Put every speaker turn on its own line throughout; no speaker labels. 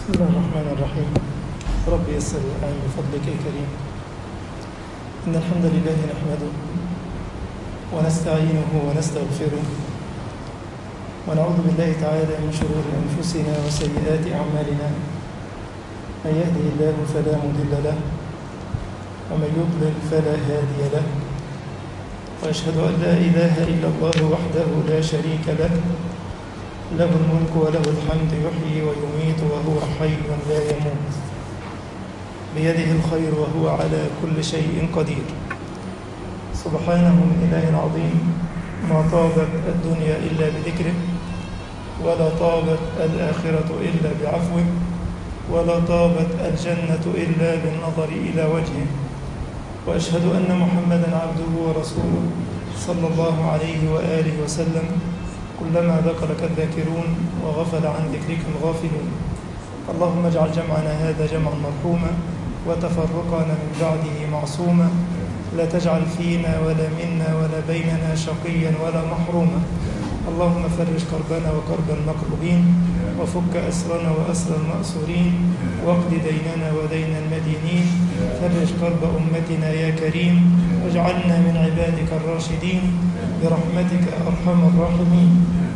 بسم الله الرحمن الرحيم رب يسر الآن بفضلك يا كريم إن الحمد لله نحمده ونستعينه ونستغفره ونعوذ بالله تعالى من شرور أنفسنا وسيئات أعمالنا من يهده الله فلا مضل له ومن يضلل فلا هادي له وأشهد أن لا إله إلا الله وحده لا شريك له له الملك وله الحمد يحيي ويميت وهو حي لا يموت بيده الخير وهو على كل شيء قدير سبحانه من إله عظيم ما طابت الدنيا إلا بذكره ولا طابت الآخرة إلا بعفوه ولا طابت الجنة إلا بالنظر إلى وجهه وأشهد أن محمدا عبده ورسوله صلى الله عليه وآله وسلم كلما ذكرك الذاكرون وغفل عن ذكرك الغافلون اللهم اجعل جمعنا هذا جمعا مرحوما وتفرقنا من بعده معصوما لا تجعل فينا ولا منا ولا بيننا شقيا ولا محروما اللهم فرج كربنا وكرب المكروبين وفك أسرنا وأسر المأسورين واقض ديننا ودين المدينين فرج كرب أمتنا يا كريم واجعلنا من عبادك الراشدين برحمتك أرحم الراحمين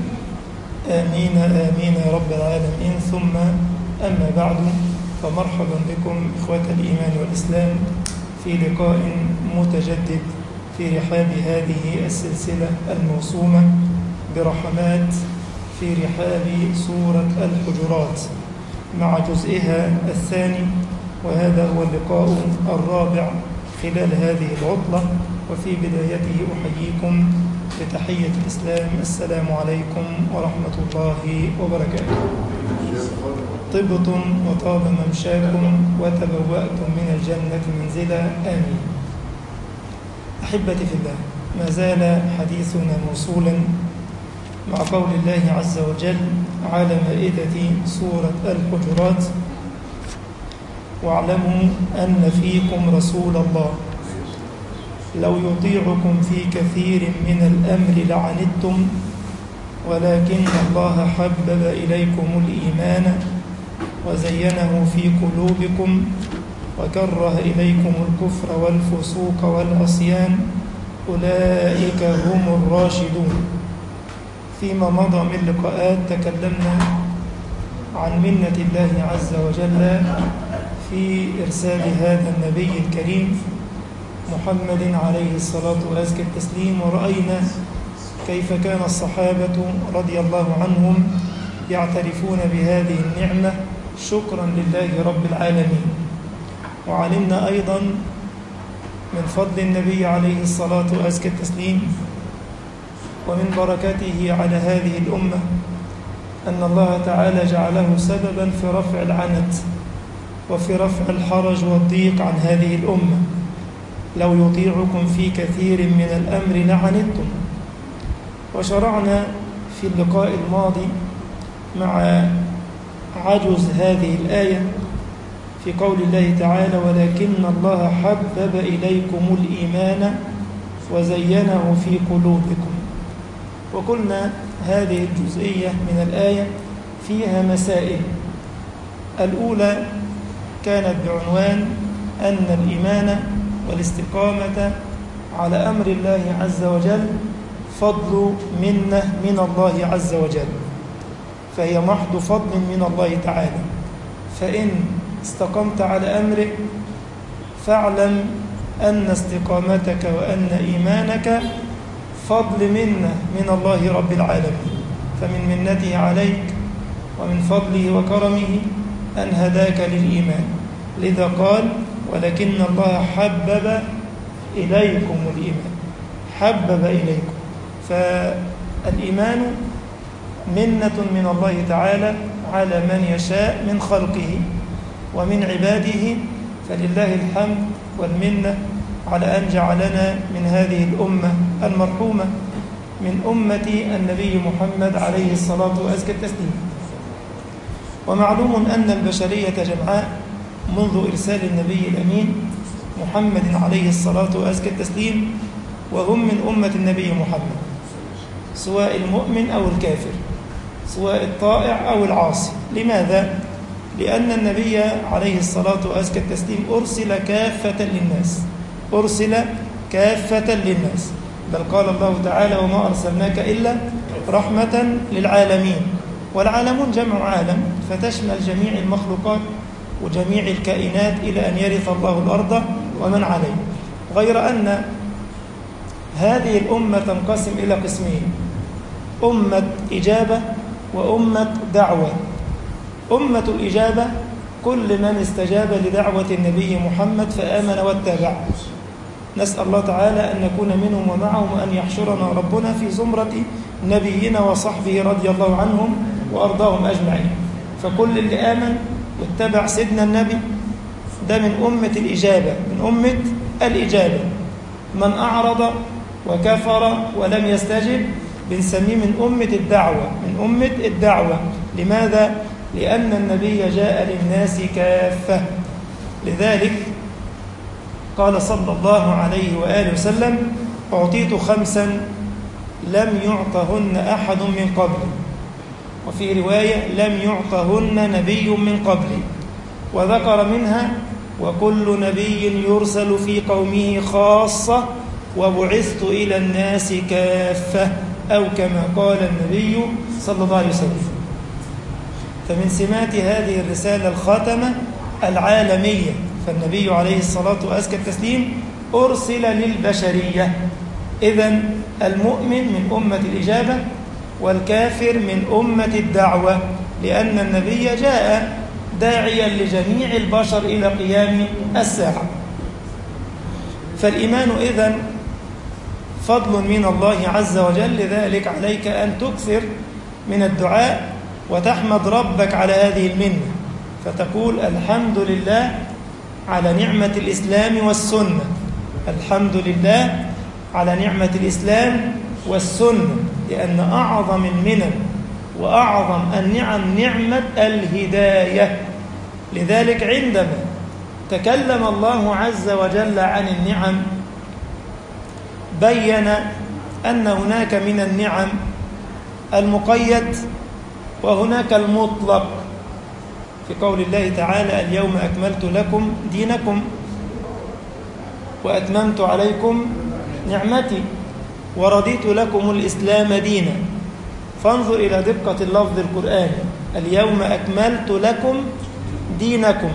آمين آمين يا رب العالمين ثم أما بعد فمرحبا بكم إخوة الإيمان والإسلام في لقاء متجدد في رحاب هذه السلسلة الموسومة برحمات في رحاب سورة الحجرات مع جزئها الثاني وهذا هو اللقاء الرابع خلال هذه العطلة وفي بدايته أحييكم بتحية الإسلام السلام عليكم ورحمة الله وبركاته طبتم وطاب ممشاكم وتبوأتم من الجنة منزلا آمين أحبتي في الله ما زال حديثنا موصولا مع قول الله عز وجل على مائدة سورة الحجرات واعلموا أن فيكم رسول الله لو يطيعكم في كثير من الأمر لعنتم ولكن الله حبب إليكم الإيمان وزينه في قلوبكم وكره إليكم الكفر والفسوق والعصيان أولئك هم الراشدون فيما مضى من لقاءات تكلمنا عن منة الله عز وجل في إرسال هذا النبي الكريم محمد عليه الصلاة وأزكى التسليم ورأينا كيف كان الصحابة رضي الله عنهم يعترفون بهذه النعمة شكرا لله رب العالمين وعلمنا أيضا من فضل النبي عليه الصلاة وأزكى التسليم ومن بركته على هذه الأمة أن الله تعالى جعله سببا في رفع العنت وفي رفع الحرج والضيق عن هذه الأمة لو يطيعكم في كثير من الأمر لعنتم وشرعنا في اللقاء الماضي مع عجز هذه الآية في قول الله تعالى ولكن الله حبب إليكم الإيمان وزينه في قلوبكم وقلنا هذه الجزئية من الآية فيها مسائل الأولى كانت بعنوان أن الإيمان والاستقامة على أمر الله عز وجل فضل منة من الله عز وجل فهي محض فضل من الله تعالى فإن استقمت على أمره فاعلم أن استقامتك وأن إيمانك فضل منة من الله رب العالمين فمن منته عليك ومن فضله وكرمه أن هداك للإيمان لذا قال ولكن الله حبب إليكم الإيمان حبب إليكم فالإيمان منة من الله تعالى على من يشاء من خلقه ومن عباده فلله الحمد والمنة على أن جعلنا من هذه الأمة المرحومة من أمة النبي محمد عليه الصلاة وأزكى التسليم ومعلوم أن البشرية جمعاء منذ إرسال النبي الأمين محمد عليه الصلاة وأزكى التسليم وهم من أمة النبي محمد سواء المؤمن أو الكافر سواء الطائع أو العاصي لماذا؟ لأن النبي عليه الصلاة وأزكى التسليم أرسل كافة للناس أرسل كافة للناس بل قال الله تعالى وما أرسلناك إلا رحمة للعالمين والعالمون جمع عالم فتشمل جميع المخلوقات وجميع الكائنات إلى أن يرث الله الأرض ومن عليه غير أن هذه الأمة تنقسم إلى قسمين أمة إجابة وأمة دعوة أمة الإجابة كل من استجاب لدعوة النبي محمد فآمن واتبع نسأل الله تعالى أن نكون منهم ومعهم وأن يحشرنا ربنا في زمرة نبينا وصحبه رضي الله عنهم وأرضاهم أجمعين فكل اللي آمن واتبع سيدنا النبي ده من أمة الإجابة من أمة الإجابة من أعرض وكفر ولم يستجب بنسميه من أمة الدعوة من أمة الدعوة لماذا؟ لأن النبي جاء للناس كافة لذلك قال صلى الله عليه وآله وسلم أعطيت خمسا لم يعطهن أحد من قبلي وفي رواية لم يعطهن نبي من قبلي وذكر منها وكل نبي يرسل في قومه خاصة وبعثت إلى الناس كافة أو كما قال النبي صلى الله عليه وسلم فمن سمات هذه الرسالة الخاتمة العالمية فالنبي عليه الصلاة وأزكى التسليم أرسل للبشرية إذا المؤمن من أمة الإجابة والكافر من أمة الدعوة لأن النبي جاء داعيا لجميع البشر إلى قيام الساعة فالإيمان إذن فضل من الله عز وجل لذلك عليك أن تكثر من الدعاء وتحمد ربك على هذه المنة فتقول الحمد لله على نعمة الإسلام والسنة الحمد لله على نعمة الإسلام والسنة لأن أعظم المنن وأعظم النعم نعمة الهداية لذلك عندما تكلم الله عز وجل عن النعم بين أن هناك من النعم المقيد وهناك المطلق في قول الله تعالى اليوم أكملت لكم دينكم وأتممت عليكم نعمتي ورضيت لكم الإسلام دينا فانظر إلى دقة اللفظ القرآني اليوم أكملت لكم دينكم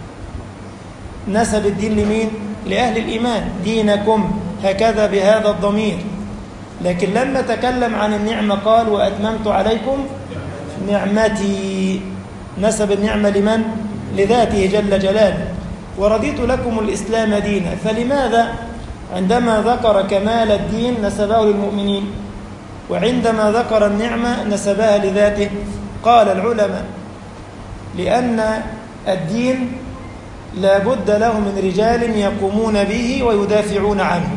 نسب الدين لمين؟ لأهل الإيمان دينكم هكذا بهذا الضمير لكن لما تكلم عن النعمة قال وأتممت عليكم نعمتي نسب النعمة لمن؟ لذاته جل جلاله ورضيت لكم الإسلام دينا فلماذا عندما ذكر كمال الدين نسبه للمؤمنين وعندما ذكر النعمة نسبها لذاته قال العلماء لأن الدين لا بد له من رجال يقومون به ويدافعون عنه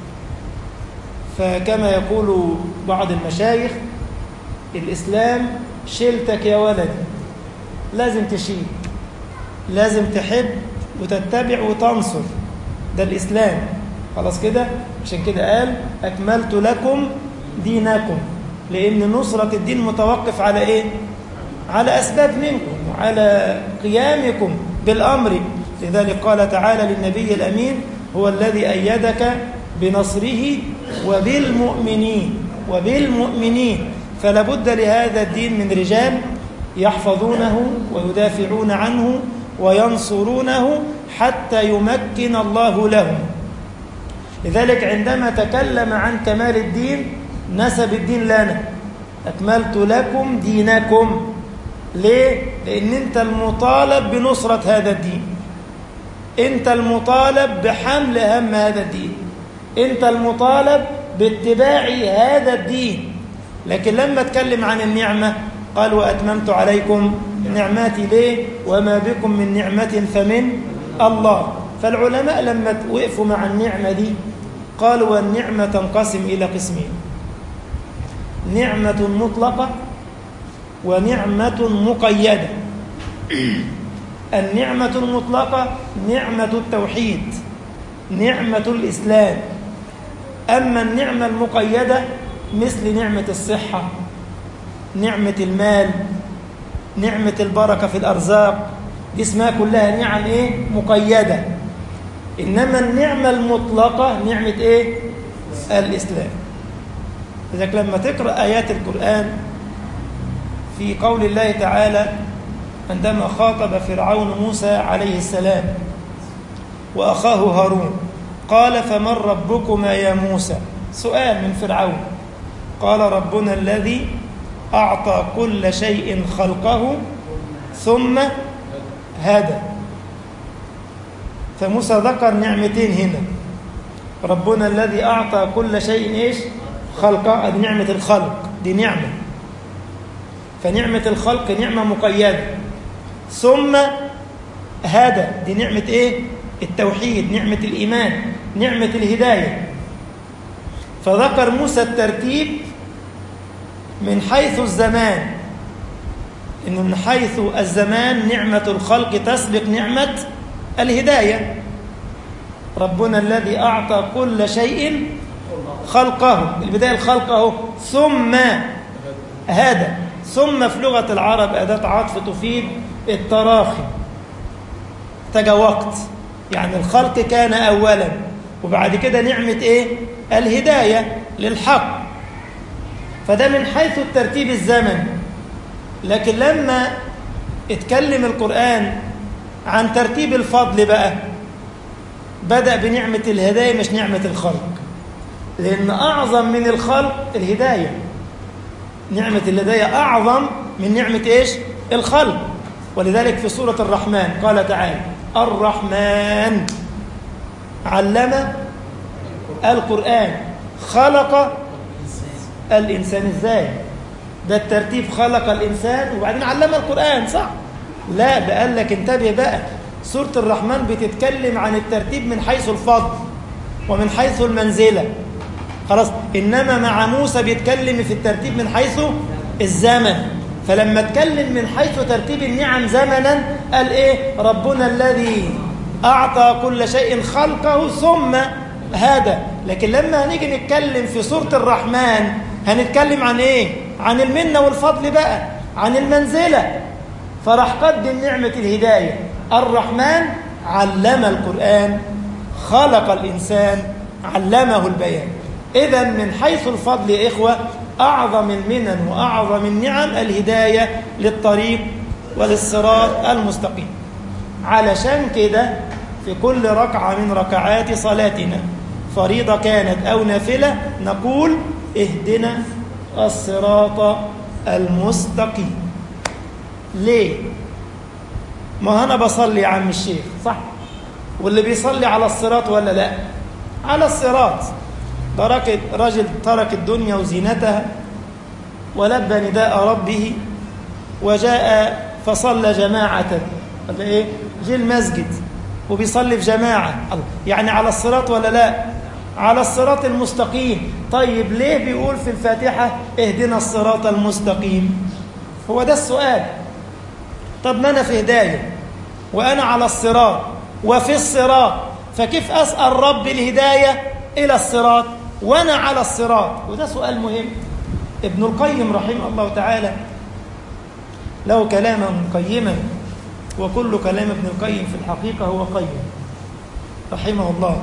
فكما يقول بعض المشايخ الإسلام شلتك يا ولدي لازم تشيل لازم تحب وتتبع وتنصر ده الإسلام خلاص كده عشان كده قال أكملت لكم دينكم لأن نصرة الدين متوقف على إيه؟ على أسباب منكم وعلى قيامكم بالأمر لذلك قال تعالى للنبي الأمين هو الذي أيدك بنصره وبالمؤمنين وبالمؤمنين فلا بد لهذا الدين من رجال يحفظونه ويدافعون عنه وينصرونه حتى يمكن الله لهم لذلك عندما تكلم عن كمال الدين نسب الدين لنا أكملت لكم دينكم ليه؟ لأن أنت المطالب بنصرة هذا الدين أنت المطالب بحمل هم هذا الدين أنت المطالب باتباع هذا الدين لكن لما اتكلم عن النعمة قال وأتممت عليكم نعماتي ليه وما بكم من نعمة فمن الله فالعلماء لما وقفوا مع النعمة دي قالوا والنعمة تنقسم إلى قسمين نعمة مطلقة ونعمة مقيدة النعمة المطلقة نعمة التوحيد نعمة الإسلام أما النعمة المقيدة مثل نعمة الصحة نعمة المال نعمة البركة في الأرزاق دي اسمها كلها نعم إيه مقيدة إنما النعمة المطلقة نعمة إيه الإسلام لذلك لما تقرأ آيات القرآن في قول الله تعالى عندما خاطب فرعون موسى عليه السلام وأخاه هارون قال فمن ربكما يا موسى سؤال من فرعون قال ربنا الذي أعطى كل شيء خلقه ثم هدى فموسى ذكر نعمتين هنا ربنا الذي أعطى كل شيء إيش خلقه دي نعمة الخلق دي نعمة فنعمة الخلق نعمة مقيدة ثم هدى دي نعمة إيه التوحيد نعمة الإيمان نعمة الهداية فذكر موسى الترتيب من حيث الزمان إنه من حيث الزمان نعمة الخلق تسبق نعمة الهداية ربنا الذي أعطى كل شيء خلقه البداية الخلق أهو ثم هذا ثم في لغة العرب أداة عطف تفيد التراخي احتاج وقت يعني الخلق كان أولا وبعد كده نعمة إيه الهداية للحق فده من حيث الترتيب الزمني لكن لما اتكلم القرآن عن ترتيب الفضل بقى بدأ بنعمة الهداية مش نعمة الخلق لأن أعظم من الخلق الهداية نعمة الهداية أعظم من نعمة إيش الخلق ولذلك في سورة الرحمن قال تعالى الرحمن علم القرآن خلق الإنسان إزاي ده الترتيب خلق الإنسان وبعدين علم القرآن صح لا ده قال لك انتبه بقى سورة الرحمن بتتكلم عن الترتيب من حيث الفضل ومن حيث المنزلة خلاص إنما مع موسى بيتكلم في الترتيب من حيث الزمن فلما اتكلم من حيث ترتيب النعم زمنا قال إيه ربنا الذي أعطى كل شيء خلقه ثم هذا لكن لما هنيجي نتكلم في سورة الرحمن هنتكلم عن إيه عن المنة والفضل بقى عن المنزلة فراح قدم نعمة الهداية الرحمن علم القرآن خلق الإنسان علمه البيان إذا من حيث الفضل يا إخوة أعظم المنن وأعظم النعم الهداية للطريق وللصراط المستقيم علشان كده في كل ركعة من ركعات صلاتنا فريضة كانت أو نافلة نقول اهدنا الصراط المستقيم ليه؟ ما أنا بصلي يا عم الشيخ صح؟ واللي بيصلي على الصراط ولا لا؟ على الصراط ده رجل ترك الدنيا وزينتها ولبى نداء ربه وجاء فصلى جماعة طب ايه جه المسجد وبيصلي في جماعة يعني على الصراط ولا لا على الصراط المستقيم طيب ليه بيقول في الفاتحة اهدنا الصراط المستقيم هو ده السؤال طب ما أنا في هداية وأنا على الصراط وفي الصراط فكيف أسأل رب الهداية إلى الصراط وأنا على الصراط وده سؤال مهم ابن القيم رحمه الله تعالى له كلاما قيما وكل كلام ابن القيم في الحقيقة هو قيم رحمه الله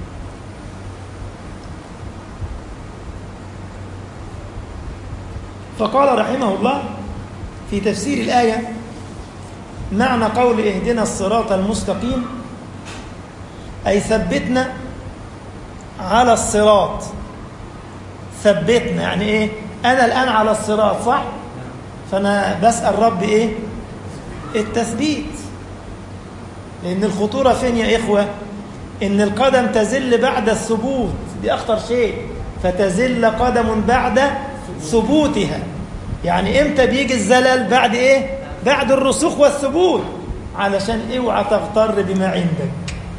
فقال رحمه الله في تفسير الآية معنى قول اهدنا الصراط المستقيم أي ثبتنا على الصراط ثبتنا يعني إيه أنا الآن على الصراط صح فأنا بسأل رب إيه التثبيت لأن الخطورة فين يا إخوة إن القدم تزل بعد الثبوت دي أخطر شيء فتزل قدم بعد ثبوتها يعني إمتى بيجي الزلل بعد إيه بعد الرسوخ والثبوت علشان اوعى تغتر بما عندك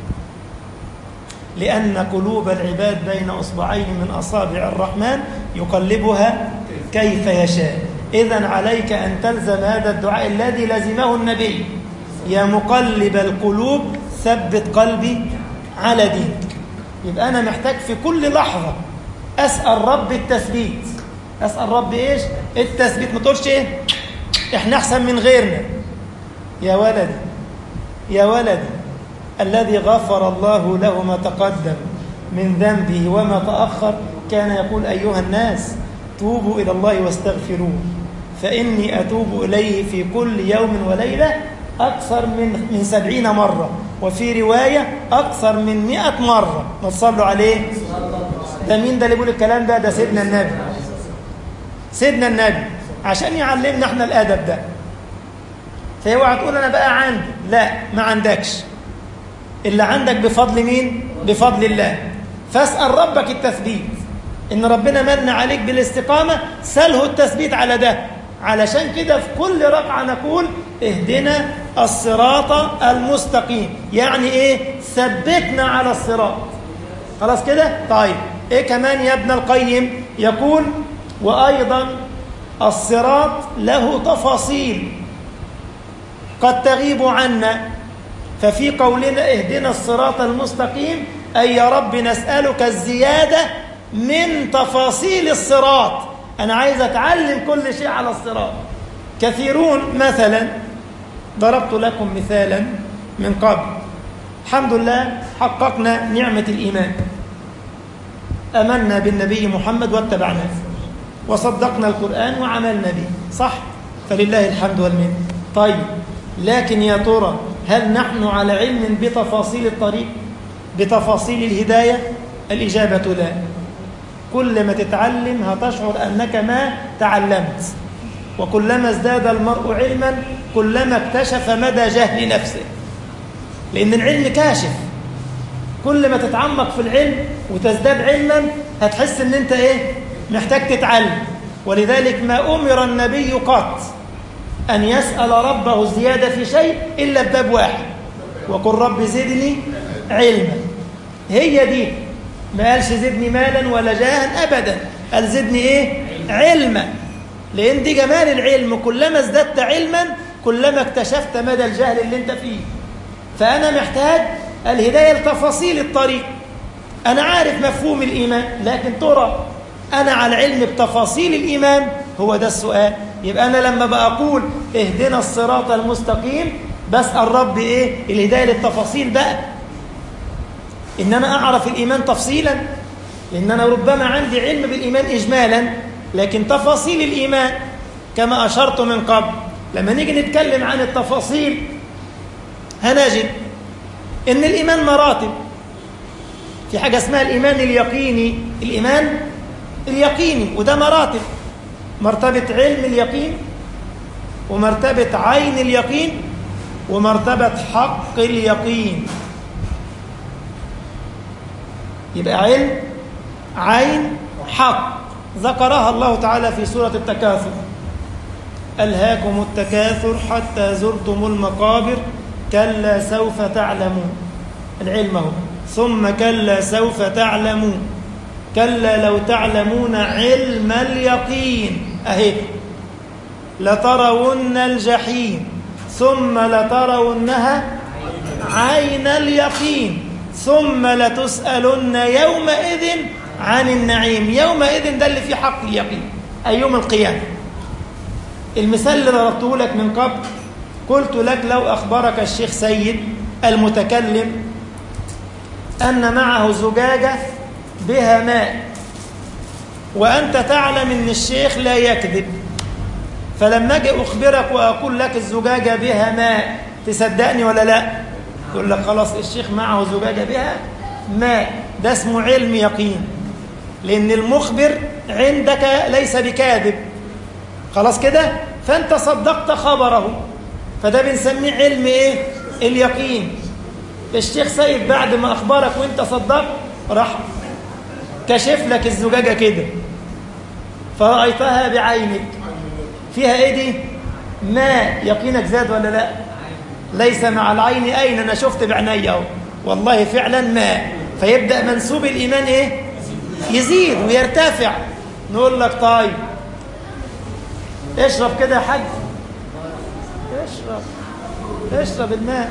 لأن قلوب العباد بين أصبعين من أصابع الرحمن يقلبها كيف يشاء إذا عليك أن تلزم هذا الدعاء الذي لزمه النبي يا مقلب القلوب ثبت قلبي على دينك يبقى أنا محتاج في كل لحظة أسأل رب التثبيت أسأل رب إيش التثبيت ما تقولش إيه احنا احسن من غيرنا يا ولدي يا ولدي الذي غفر الله له ما تقدم من ذنبه وما تأخر كان يقول أيها الناس توبوا إلى الله واستغفروه فإني أتوب إليه في كل يوم وليلة أكثر من من سبعين مرة وفي رواية أكثر من مئة مرة ما تصلوا عليه ده مين ده اللي بيقول الكلام ده ده سيدنا النبي سيدنا النبي عشان يعلمنا احنا الأدب ده فاوعى تقول أنا بقى عندي لا ما عندكش اللي عندك بفضل مين بفضل الله فاسأل ربك التثبيت إن ربنا من عليك بالاستقامة سله التثبيت على ده علشان كده في كل ركعة نقول اهدنا الصراط المستقيم يعني ايه ثبتنا على الصراط خلاص كده طيب ايه كمان يا ابن القيم يقول وأيضا الصراط له تفاصيل قد تغيب عنا ففي قولنا اهدنا الصراط المستقيم أي يا رب نسألك الزيادة من تفاصيل الصراط أنا عايز أتعلم كل شيء على الصراط كثيرون مثلا ضربت لكم مثالا من قبل الحمد لله حققنا نعمة الإيمان أمنا بالنبي محمد واتبعناه وصدقنا القرآن وعملنا به صح فلله الحمد والمنه طيب لكن يا ترى هل نحن على علم بتفاصيل الطريق بتفاصيل الهداية الإجابة لا كل ما تتعلم هتشعر أنك ما تعلمت وكلما ازداد المرء علما كلما اكتشف مدى جهل نفسه لأن العلم كاشف كل ما تتعمق في العلم وتزداد علما هتحس ان انت ايه محتاج تتعلم ولذلك ما أمر النبي قط أن يسأل ربه الزيادة في شيء إلا بباب واحد وقل رب زدني علما هي دي ما قالش زدني مالا ولا جاها أبدا قال زدني إيه علما لأن دي جمال العلم كلما ازددت علما كلما اكتشفت مدى الجهل اللي انت فيه فأنا محتاج الهداية لتفاصيل الطريق أنا عارف مفهوم الإيمان لكن ترى أنا على علم بتفاصيل الإيمان هو ده السؤال يبقى أنا لما بقول اهدنا الصراط المستقيم بسأل رب إيه الهداية للتفاصيل بقى إن أنا أعرف الإيمان تفصيلا لأن أنا ربما عندي علم بالإيمان إجمالا لكن تفاصيل الإيمان كما أشرت من قبل لما نيجي نتكلم عن التفاصيل هنجد إن الإيمان مراتب في حاجة اسمها الإيمان اليقيني الإيمان اليقيني وده مراتب مرتبة علم اليقين ومرتبة عين اليقين ومرتبة حق اليقين يبقى علم عين حق ذكرها الله تعالى في سورة التكاثر ألهاكم التكاثر حتى زرتم المقابر كلا سوف تعلمون العلم هو ثم كلا سوف تعلمون كلا لو تعلمون علم اليقين أهي لترون الجحيم ثم لترونها عين اليقين ثم لتسألن يومئذ عن النعيم يومئذ ده اللي فيه حق اليقين أي يوم القيامة المثال اللي ضربته لك من قبل قلت لك لو أخبرك الشيخ سيد المتكلم أن معه زجاجة بها ماء وأنت تعلم أن الشيخ لا يكذب فلما أجي أخبرك وأقول لك الزجاجة بها ماء تصدقني ولا لا يقول لك خلاص الشيخ معه زجاجة بها ماء ده اسمه علم يقين لأن المخبر عندك ليس بكاذب خلاص كده فأنت صدقت خبره فده بنسميه علم إيه اليقين الشيخ سيد بعد ما أخبرك وانت صدقت راح كشف لك الزجاجة كده فرأيتها بعينك فيها ايه دي ماء يقينك زاد ولا لا ليس مع العين أين أنا شفت بعيني أهو والله فعلا ماء فيبدأ منسوب الإيمان إيه يزيد ويرتفع نقول لك طيب اشرب كده يا حاج اشرب اشرب الماء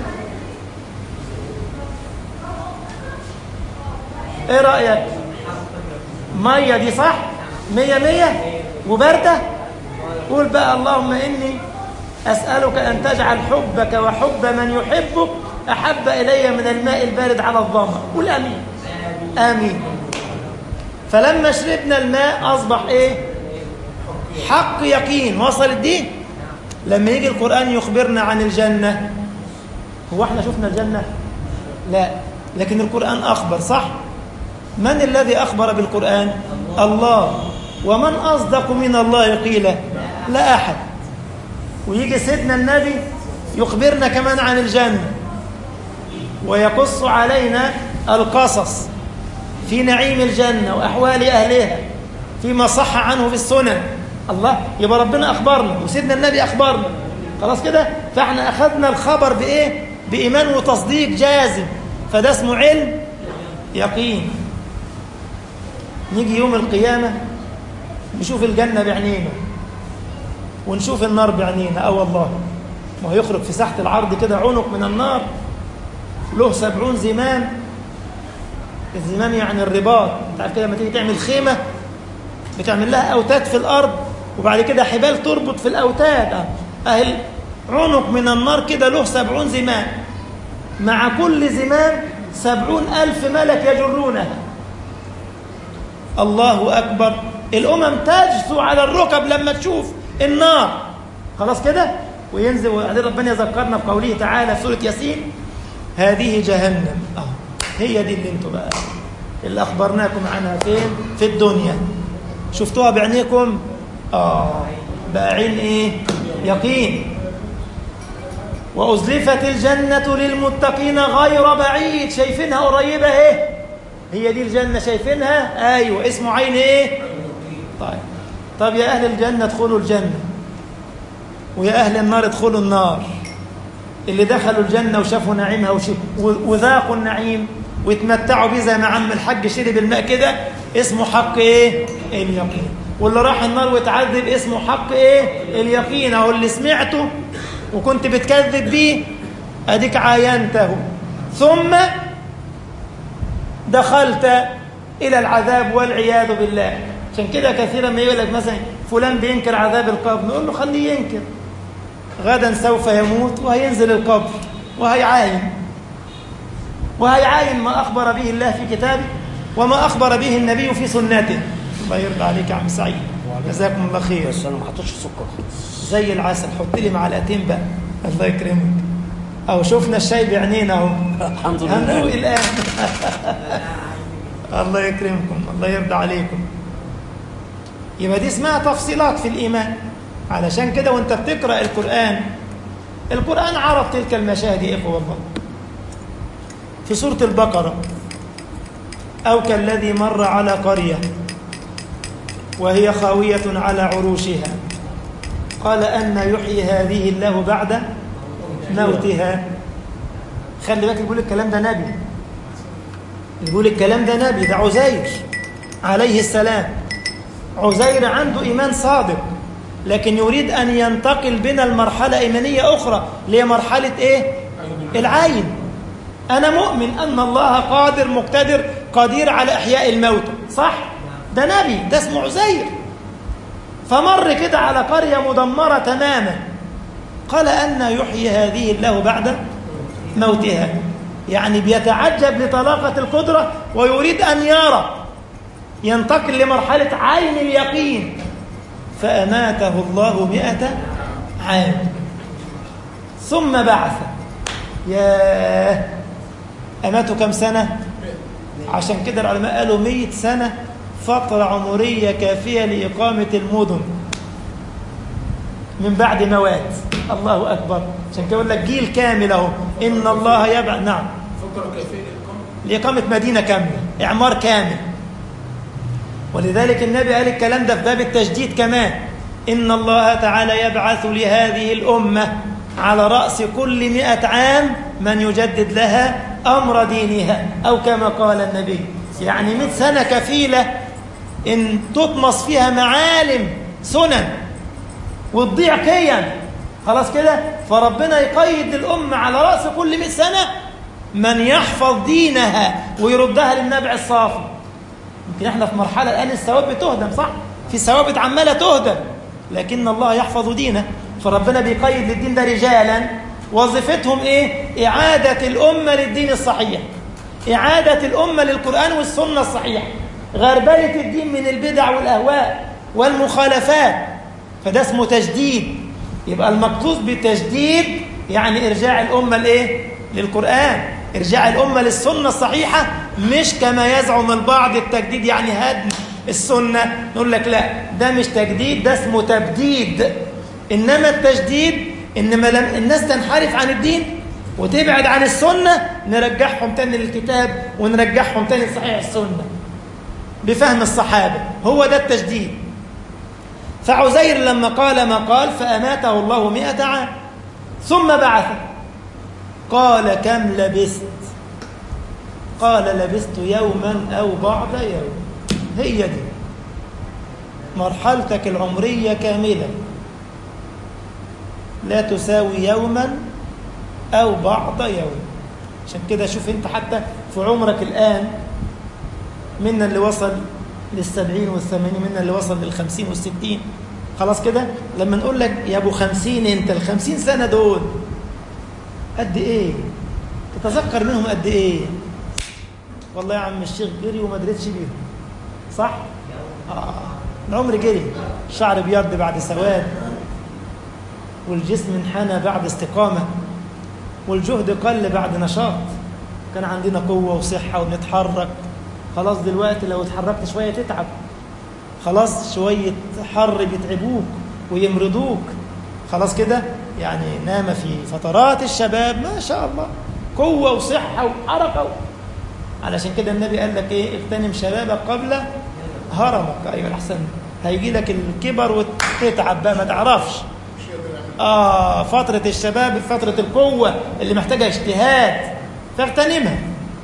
ايه رأيك مية دي صح مية مية وباردة قول بقى اللهم إني أسألك أن تجعل حبك وحب من يحبك أحب إلي من الماء البارد على الظما قل آمين آمين فلما شربنا الماء أصبح إيه حق يقين وصلت دي لما يجي القرآن يخبرنا عن الجنة هو احنا شفنا الجنة لا لكن القرآن أخبر صح من الذي أخبر بالقرآن الله ومن أصدق من الله قيل لا أحد ويجي سيدنا النبي يخبرنا كمان عن الجنة ويقص علينا القصص في نعيم الجنة وأحوال أهلها فيما صح عنه في السنن الله يبقى ربنا أخبرنا وسيدنا النبي أخبرنا خلاص كده فاحنا أخذنا الخبر بإيه بإيمان وتصديق جازم فده اسمه علم يقين نيجي يوم القيامة نشوف الجنة بعينينا ونشوف النار بعينينا اه والله ما هو يخرج في ساحة العرض كده عنق من النار له سبعون زمام الزمام يعني الرباط انت عارف كده لما تيجي تعمل خيمة بتعمل لها أوتاد في الأرض وبعد كده حبال تربط في الأوتاد أهل عنق من النار كده له سبعون زمام مع كل زمام سبعون ألف ملك يجرونها الله أكبر الأمم تجثو على الركب لما تشوف النار خلاص كده وينزل وبعدين ربنا يذكرنا في قوله تعالى في سورة ياسين هذه جهنم اه هي دي اللي انتوا بقى اللي أخبرناكم عنها فين في الدنيا شفتوها بعينيكم اه بقى عين ايه يقين وأزلفت الجنة للمتقين غير بعيد شايفينها قريبة اهي هي دي الجنة شايفينها أيوة اسمه عين ايه طيب طب يا أهل الجنة ادخلوا الجنة ويا أهل النار ادخلوا النار اللي دخلوا الجنة وشافوا نعيمها وذاقوا النعيم ويتمتعوا بيه زي ما عم الحاج شرب الماء كده اسمه حق ايه اليقين واللي راح النار واتعذب اسمه حق ايه اليقين اهو اللي سمعته وكنت بتكذب بيه اديك عاينته ثم دخلت الى العذاب والعياذ بالله عشان كده كثيرا ما يقول لك مثلا فلان بينكر عذاب القبر نقول له خليه ينكر غدا سوف يموت وهينزل القبر وهيعاين وهيعاين ما أخبر به الله في كتابه وما أخبر به النبي في سنته الله يرضى عليك يا عم سعيد جزاكم الله خير
بس انا ما حطيتش سكر خالص
زي العسل حط لي معلقتين بقى الله يكرمك أو شفنا الشاي بعينينا اهو
الحمد
هندوق
لله
الآن الله يكرمكم الله يرضى عليكم يبقى دي اسمها تفصيلات في الإيمان علشان كده وانت بتقرأ القرآن القرآن عرض تلك المشاهد يا إخوة والله في سورة البقرة أو كالذي مر على قرية وهي خاوية على عروشها قال أن يحيي هذه الله بعد موتها خلي بالك بيقول الكلام ده نبي بيقول الكلام ده نبي ده عزير عليه السلام عزير عنده إيمان صادق لكن يريد أن ينتقل بنا المرحلة إيمانية أخرى اللي هي مرحلة إيه؟ العين أنا مؤمن أن الله قادر مقتدر قدير على إحياء الموتى صح؟ ده نبي ده اسمه عزير فمر كده على قرية مدمرة تماما قال أن يحيي هذه الله بعد موتها يعني بيتعجب لطلاقة القدرة ويريد أن يرى ينتقل لمرحلة عين اليقين فأماته الله مئة عام ثم بعث ياه أماته كم سنة عشان كده العلماء قالوا مئة سنة فترة عمرية كافية لإقامة المدن من بعد موات الله أكبر عشان كده يقول لك جيل كامل أهو إن الله يبعث نعم
فترة كيفية الإقامة
لإقامة مدينة كاملة إعمار كامل ولذلك النبي قال الكلام ده في باب التجديد كمان إن الله تعالى يبعث لهذه الأمة على رأس كل مئة عام من يجدد لها أمر دينها أو كما قال النبي يعني مئة سنة كفيلة إن تطمس فيها معالم سنن وتضيع قيم خلاص كده فربنا يقيد الأمة على رأس كل مئة سنة من يحفظ دينها ويردها للنبع الصافي يمكن احنا في مرحلة الآن الثوابت بتهدم صح؟ في ثوابت عمالة تهدم لكن الله يحفظ دينه فربنا بيقيد للدين ده رجالا وظيفتهم ايه اعاده الامه للدين الصحيح اعاده الامه للقران والسنه الصحيحه غربله الدين من البدع والاهواء والمخالفات فده اسمه تجديد يبقى المقصود بتجديد يعني ارجاع الامه لايه للقران ارجاع الامه للسنه الصحيحه مش كما يزعم البعض التجديد يعني هدم السنه نقول لك لا ده مش تجديد ده اسمه تبديد انما التجديد انما لم الناس تنحرف عن الدين وتبعد عن السنه نرجعهم تاني للكتاب ونرجعهم تاني لصحيح السنه بفهم الصحابه هو ده التجديد فعزير لما قال ما قال فأماته الله مئة عام ثم بعثه قال كم لبست قال لبست يوما أو بعض يوم هي دي مرحلتك العمرية كاملة لا تساوي يوما أو بعض يوم عشان كده شوف انت حتى في عمرك الآن منا اللي وصل للسبعين والثمانين منا اللي وصل للخمسين والستين خلاص كده لما نقول لك يا ابو خمسين انت الخمسين سنة دول قد ايه تتذكر منهم قد ايه والله يا عم الشيخ جري وما دريتش بيهم صح آه. العمر جري الشعر بيض بعد سواد والجسم انحنى بعد استقامة والجهد قل بعد نشاط كان عندنا قوة وصحة ونتحرك خلاص دلوقتي لو اتحركت شوية تتعب خلاص شوية حر بيتعبوك ويمرضوك خلاص كده يعني نام في فترات الشباب ما شاء الله قوة وصحة وحركة علشان كده النبي قال لك ايه اغتنم شبابك قبل هرمك ايوه الاحسن هيجي لك الكبر وتتعب بقى ما تعرفش اه فترة الشباب فترة القوة اللي محتاجة اجتهاد فاغتنمها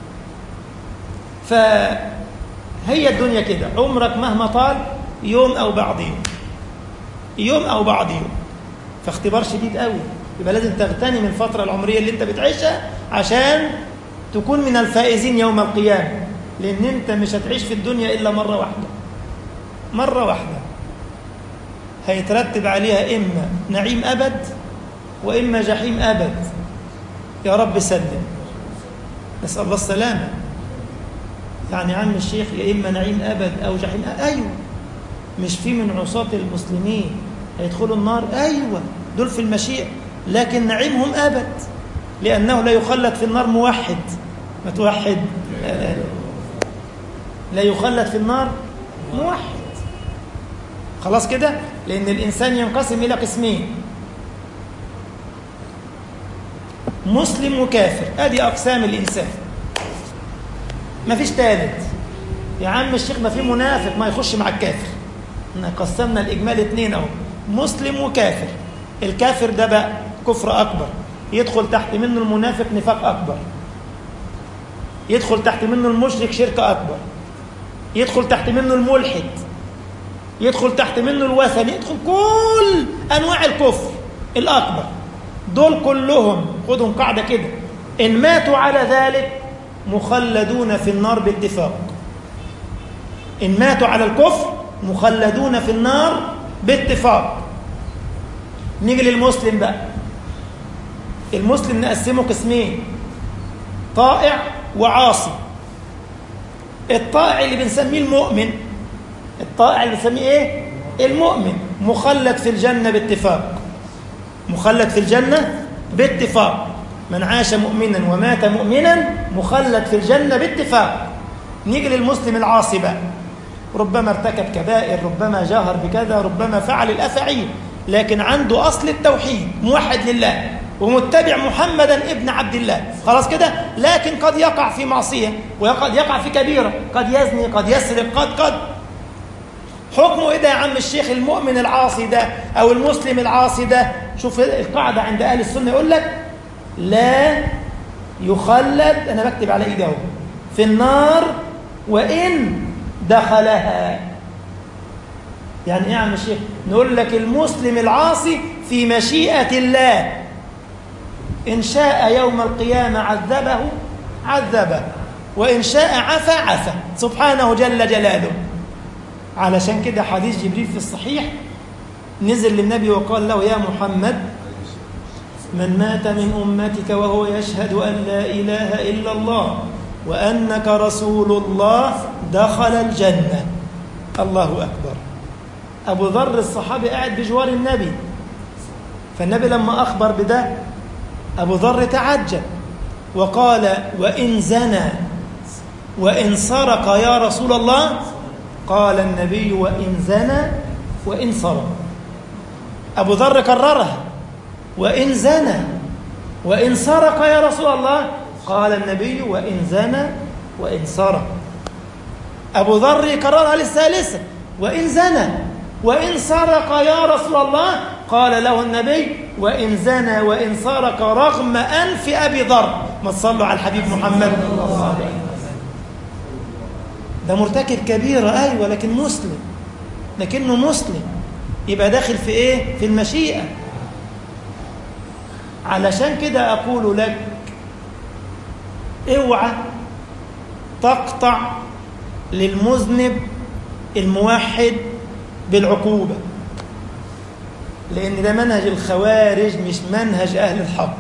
فهي الدنيا كده عمرك مهما طال يوم او بعض يوم يوم او بعض يوم فاختبار شديد قوي يبقى لازم تغتنم الفترة العمرية اللي انت بتعيشها عشان تكون من الفائزين يوم القيامة لان انت مش هتعيش في الدنيا الا مرة واحدة مرة واحدة هيترتب عليها اما نعيم ابد واما جحيم ابد يا رب سلم نسأل الله السلامة يعني عم الشيخ يا إما نعيم أبد أو جحيم أبد. أيوة مش في من عصاة المسلمين هيدخلوا النار أيوة دول في المشيئة لكن نعيمهم أبد لأنه لا يخلد في النار موحد ما توحد لا يخلد في النار موحد خلاص كده لأن الإنسان ينقسم إلى قسمين مسلم وكافر ادي اقسام الانسان ما فيش ثالث يا عم الشيخ ما في منافق ما يخش مع الكافر احنا قسمنا الاجمال اتنين اهو مسلم وكافر الكافر ده بقى كفر اكبر يدخل تحت منه المنافق نفاق اكبر يدخل تحت منه المشرك شرك اكبر يدخل تحت منه الملحد يدخل تحت منه الوثني يدخل كل انواع الكفر الاكبر دول كلهم خدهم قاعدة كده إن ماتوا على ذلك مخلدون في النار باتفاق إن ماتوا على الكفر مخلدون في النار باتفاق نيجي للمسلم بقى المسلم نقسمه قسمين طائع وعاصي الطائع اللي بنسميه المؤمن الطائع اللي بنسميه ايه المؤمن مخلد في الجنة باتفاق مخلد في الجنة باتفاق من عاش مؤمنا ومات مؤمنا مخلد في الجنة باتفاق نيجي للمسلم العاصي بقى ربما ارتكب كبائر ربما جاهر بكذا ربما فعل الأفعيل لكن عنده أصل التوحيد موحد لله ومتبع محمدا ابن عبد الله خلاص كده لكن قد يقع في معصية وقد يقع في كبيرة قد يزني قد يسرق قد قد حكمه ايه ده يا عم الشيخ المؤمن العاصي ده او المسلم العاصي ده شوف القاعدة عند اهل السنة يقول لك لا يخلد انا بكتب على ايدي اهو في النار وان دخلها يعني ايه يا عم الشيخ نقول لك المسلم العاصي في مشيئة الله إن شاء يوم القيامة عذبه عذبه وإن شاء عفى عفى سبحانه جل جلاله علشان كده حديث جبريل في الصحيح نزل للنبي وقال له يا محمد من مات من أمتك وهو يشهد أن لا إله إلا الله وأنك رسول الله دخل الجنة الله أكبر أبو ذر الصحابي قاعد بجوار النبي فالنبي لما أخبر بده أبو ذر تعجب وقال وإن زنى وإن سرق يا رسول الله قال النبي وإن زنى وإن سرق أبو ذر كررها وإن زنى وإن سرق يا رسول الله قال النبي وإن زنى وإن سرق أبو ذر يكررها للثالثة وإن زنى وإن سرق يا رسول الله قال له النبي وإن زنى وإن سرق رغم أنف أبي ذر ما تصلوا على الحبيب محمد ده مرتكب كبيرة أيوة لكن مسلم لكنه مسلم يبقى داخل في إيه؟ في المشيئة علشان كده أقول لك اوعى تقطع للمذنب الموحد بالعقوبة لأن ده منهج الخوارج مش منهج أهل الحق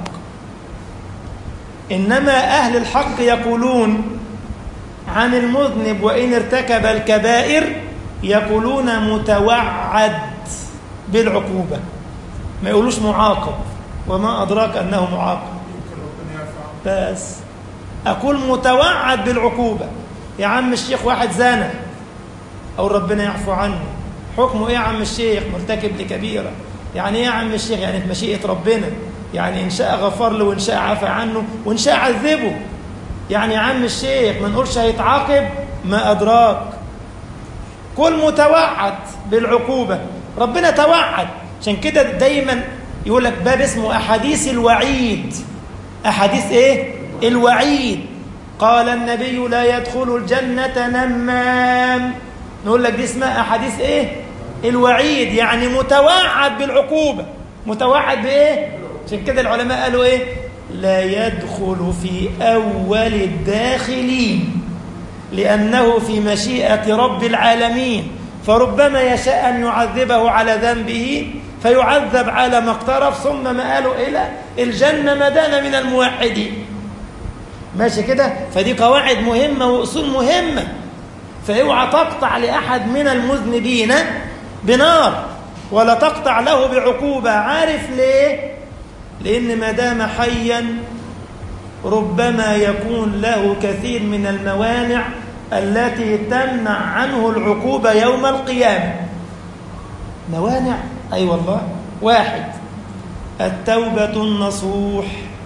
إنما أهل الحق يقولون عن المذنب وإن ارتكب الكبائر يقولون متوعد بالعقوبة ما يقولوش معاقب وما أدراك أنه معاقب بس أقول متوعد بالعقوبة يا عم الشيخ واحد زانى أو ربنا يعفو عنه حكمه إيه يا عم الشيخ مرتكب لكبيرة يعني إيه يا عم الشيخ يعني في مشيئة ربنا يعني إن شاء غفر له وإن شاء عفى عنه وإن شاء عذبه يعني يا عم الشيخ ما نقولش هيتعاقب ما أدراك كل متوعد بالعقوبة ربنا توعد عشان كده دايما يقول لك باب اسمه أحاديث الوعيد أحاديث إيه؟ الوعيد قال النبي لا يدخل الجنة نمام نقول لك دي اسمها أحاديث إيه؟ الوعيد يعني متوعد بالعقوبة متوعد بإيه؟ عشان كده العلماء قالوا إيه؟ لا يدخل في أول الداخلين لأنه في مشيئة رب العالمين فربما يشاء أن يعذبه على ذنبه فيعذب على ما اقترف ثم مآله إلى الجنة ما دان من الموحدين ماشي كده فدي قواعد مهمة وأصول مهمة فاوعى تقطع لأحد من المذنبين بنار ولا تقطع له بعقوبة عارف ليه لأن ما دام حيا ربما يكون له كثير من الموانع التي تمنع عنه العقوبة يوم القيامة موانع أي أيوة والله واحد التوبة النصوح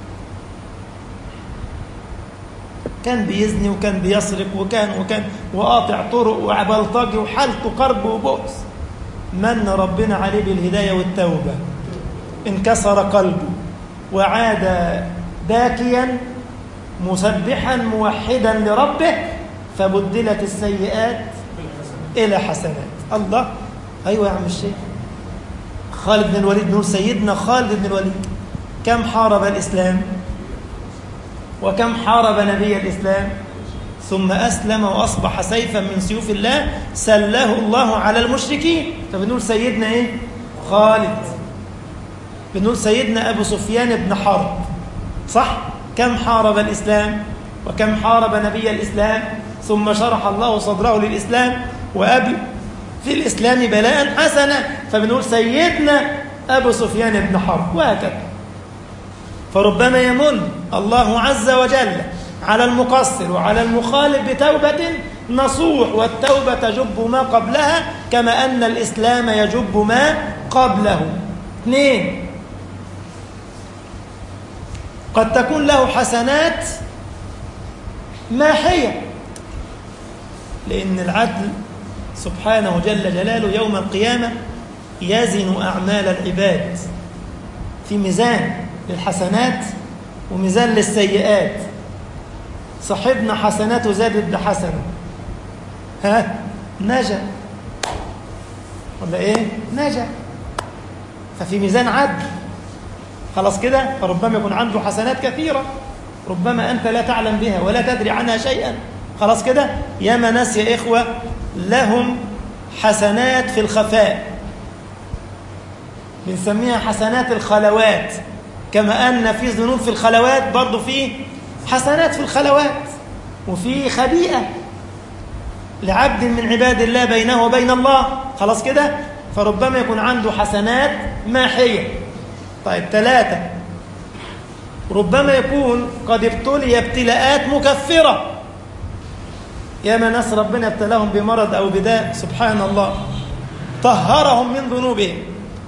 كان بيزني وكان بيسرق وكان وكان وقاطع طرق وبلطجي وحالته قرب وبؤس من ربنا عليه بالهداية والتوبة انكسر قلبه وعاد باكيا مسبحا موحدا لربه فبدلت السيئات إلى حسنات الله أيوة يا عم الشيخ خالد بن الوليد نقول سيدنا خالد بن الوليد كم حارب الإسلام وكم حارب نبي الإسلام ثم أسلم وأصبح سيفا من سيوف الله سله الله على المشركين فبنقول سيدنا إيه خالد بنقول سيدنا أبو سفيان بن حرب صح كم حارب الإسلام وكم حارب نبي الإسلام ثم شرح الله صدره للإسلام وأبي في الإسلام بلاء حسنا فبنقول سيدنا أبو سفيان بن حرب وهكذا فربما يمن الله عز وجل على المقصر وعلى المخالف بتوبة نصوح والتوبة تجب ما قبلها كما أن الإسلام يجب ما قبله اثنين قد تكون له حسنات ماحية لأن العدل سبحانه جل جلاله يوم القيامة يزن أعمال العباد في ميزان للحسنات وميزان للسيئات صاحبنا حسناته زادت بحسنة ها نجا ولا ايه نجا ففي ميزان عدل خلاص كده فربما يكون عنده حسنات كثيرة ربما أنت لا تعلم بها ولا تدري عنها شيئا خلاص كده ياما ناس يا إخوة لهم حسنات في الخفاء بنسميها حسنات الخلوات كما أن في ذنوب في الخلوات برضو في حسنات في الخلوات وفي خبيئة لعبد من عباد الله بينه وبين الله خلاص كده فربما يكون عنده حسنات ماحية طيب ثلاثة ربما يكون قد ابتلي ابتلاءات مكفرة ياما ناس ربنا ابتلاهم بمرض أو بداء سبحان الله طهرهم من ذنوبهم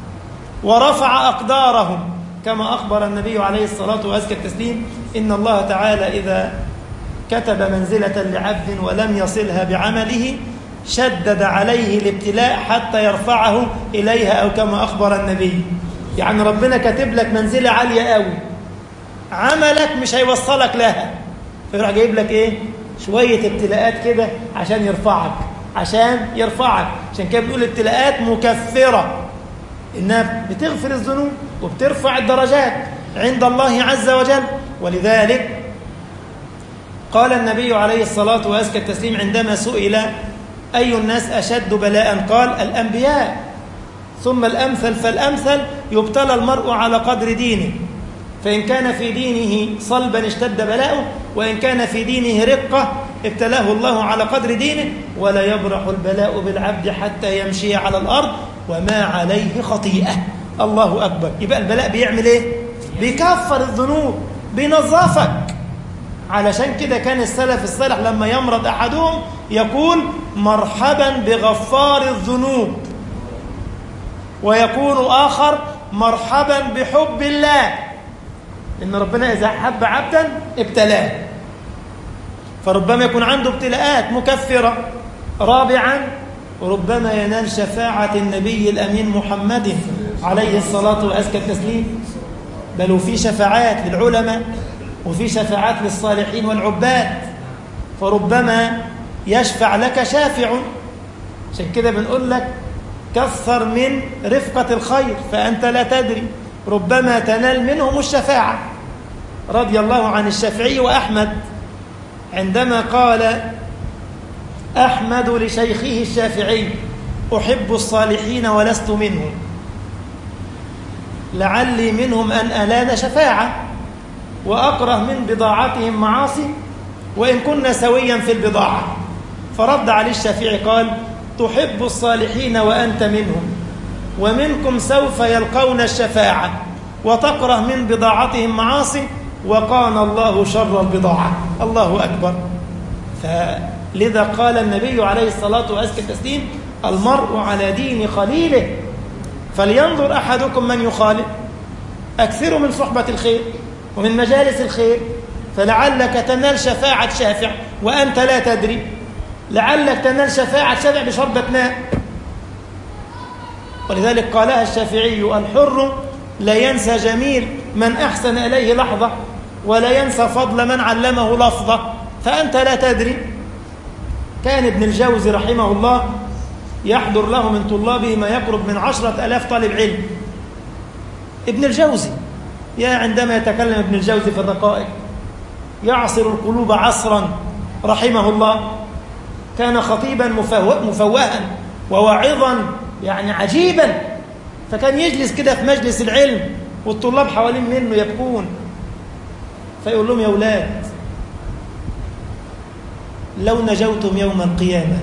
ورفع أقدارهم كما أخبر النبي عليه الصلاة وأزكى التسليم إن الله تعالى إذا كتب منزلة لعبد ولم يصلها بعمله شدد عليه الابتلاء حتى يرفعه إليها أو كما أخبر النبي يعني ربنا كاتب لك منزلة عالية قوي عملك مش هيوصلك لها فيروح جايب لك إيه شوية ابتلاءات كده عشان يرفعك عشان يرفعك عشان كده بنقول ابتلاءات مكفرة إنها بتغفر الذنوب وبترفع الدرجات عند الله عز وجل ولذلك قال النبي عليه الصلاة وأزكى التسليم عندما سئل أي الناس أشد بلاء قال الأنبياء ثم الأمثل فالأمثل يبتلى المرء على قدر دينه فإن كان في دينه صلبا اشتد بلاؤه وإن كان في دينه رقة ابتلاه الله على قدر دينه ولا يبرح البلاء بالعبد حتى يمشي على الأرض وما عليه خطيئة الله أكبر يبقى البلاء بيعمل إيه؟ بيكفر الذنوب بينظفك علشان كده كان السلف الصالح لما يمرض أحدهم يقول مرحبا بغفار الذنوب ويكون آخر مرحبا بحب الله إن ربنا إذا حب عبدا ابتلاه فربما يكون عنده ابتلاءات مكفرة رابعا ربما ينال شفاعة النبي الأمين محمد عليه الصلاة وأزكى التسليم بل وفي شفاعات للعلماء وفي شفاعات للصالحين والعباد فربما يشفع لك شافع عشان كده بنقول لك كثر من رفقة الخير فأنت لا تدري ربما تنال منهم الشفاعة رضي الله عن الشافعي وأحمد عندما قال أحمد لشيخه الشافعي أحب الصالحين ولست منهم لعلي منهم أن ألان شفاعة وأكره من بضاعتهم معاصي وإن كنا سويا في البضاعة فرد عليه الشافعي قال تحب الصالحين وأنت منهم ومنكم سوف يلقون الشفاعة وتكره من بضاعتهم معاصي وقان الله شر البضاعة الله أكبر فلذا قال النبي عليه الصلاة والسلام التسليم المرء على دين خليله فلينظر أحدكم من يخالف أكثروا من صحبة الخير ومن مجالس الخير فلعلك تنال شفاعة شافع وأنت لا تدري لعلك تنال شفاعة شافع بشربة ماء ولذلك قالها الشافعي الحر لا ينسى جميل من أحسن إليه لحظة ولا ينسى فضل من علمه لفظة فأنت لا تدري كان ابن الجوزي رحمه الله يحضر له من طلابه ما يقرب من عشرة ألاف طالب علم ابن الجوزي يا عندما يتكلم ابن الجوزي في الرقائق يعصر القلوب عصرا رحمه الله كان خطيبا مفوها وواعظا يعني عجيبا فكان يجلس كده في مجلس العلم والطلاب حوالين منه يبكون فيقول لهم يا أولاد لو نجوتم يوم القيامة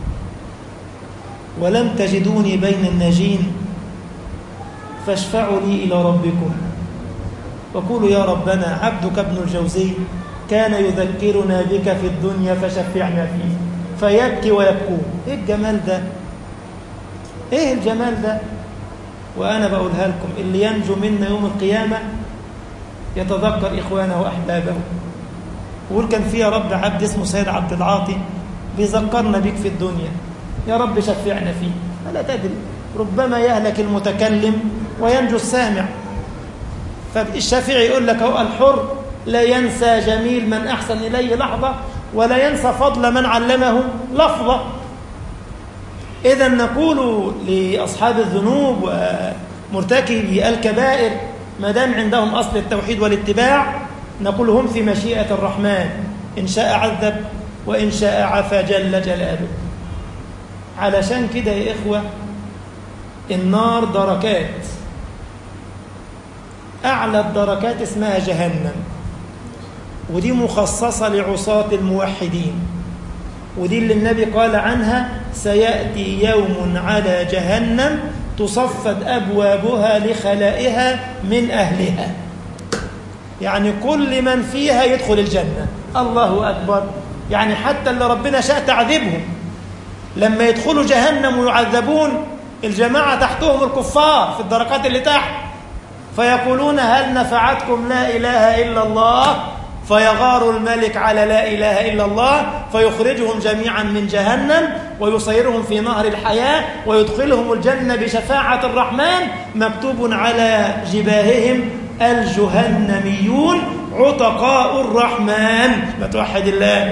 ولم تجدوني بين الناجين فاشفعوا لي إلى ربكم وقولوا يا ربنا عبدك ابن الجوزي كان يذكرنا بك في الدنيا فشفعنا فيه فيبكي ويبكون ايه الجمال ده ايه الجمال ده وانا بقولها لكم اللي ينجو منا يوم القيامه يتذكر اخوانه واحبابه ويقول كان في يا رب عبد اسمه سيد عبد العاطي بيذكرنا بك في الدنيا يا رب شفعنا فيه فلا تدري ربما يهلك المتكلم وينجو السامع فالشافعي يقول لك هو الحر لا ينسى جميل من أحسن إليه لحظة ولا ينسى فضل من علمه لفظة إذا نقول لأصحاب الذنوب ومرتكبي الكبائر ما دام عندهم أصل التوحيد والاتباع نقول هم في مشيئة الرحمن إن شاء عذب وإن شاء عفى جل جلاله علشان كده يا إخوة النار دركات أعلى الدركات اسمها جهنم ودي مخصصة لعصاة الموحدين ودي اللي النبي قال عنها سيأتي يوم على جهنم تصفد أبوابها لخلائها من أهلها يعني كل من فيها يدخل الجنة الله أكبر يعني حتى اللي ربنا شاء تعذيبهم لما يدخلوا جهنم ويعذبون الجماعة تحتهم الكفار في الدركات اللي تحت فيقولون هل نفعتكم لا إله إلا الله فيغار الملك على لا إله إلا الله فيخرجهم جميعا من جهنم ويصيرهم في نهر الحياة ويدخلهم الجنة بشفاعة الرحمن مكتوب على جباههم الجهنميون عتقاء الرحمن ما توحد الله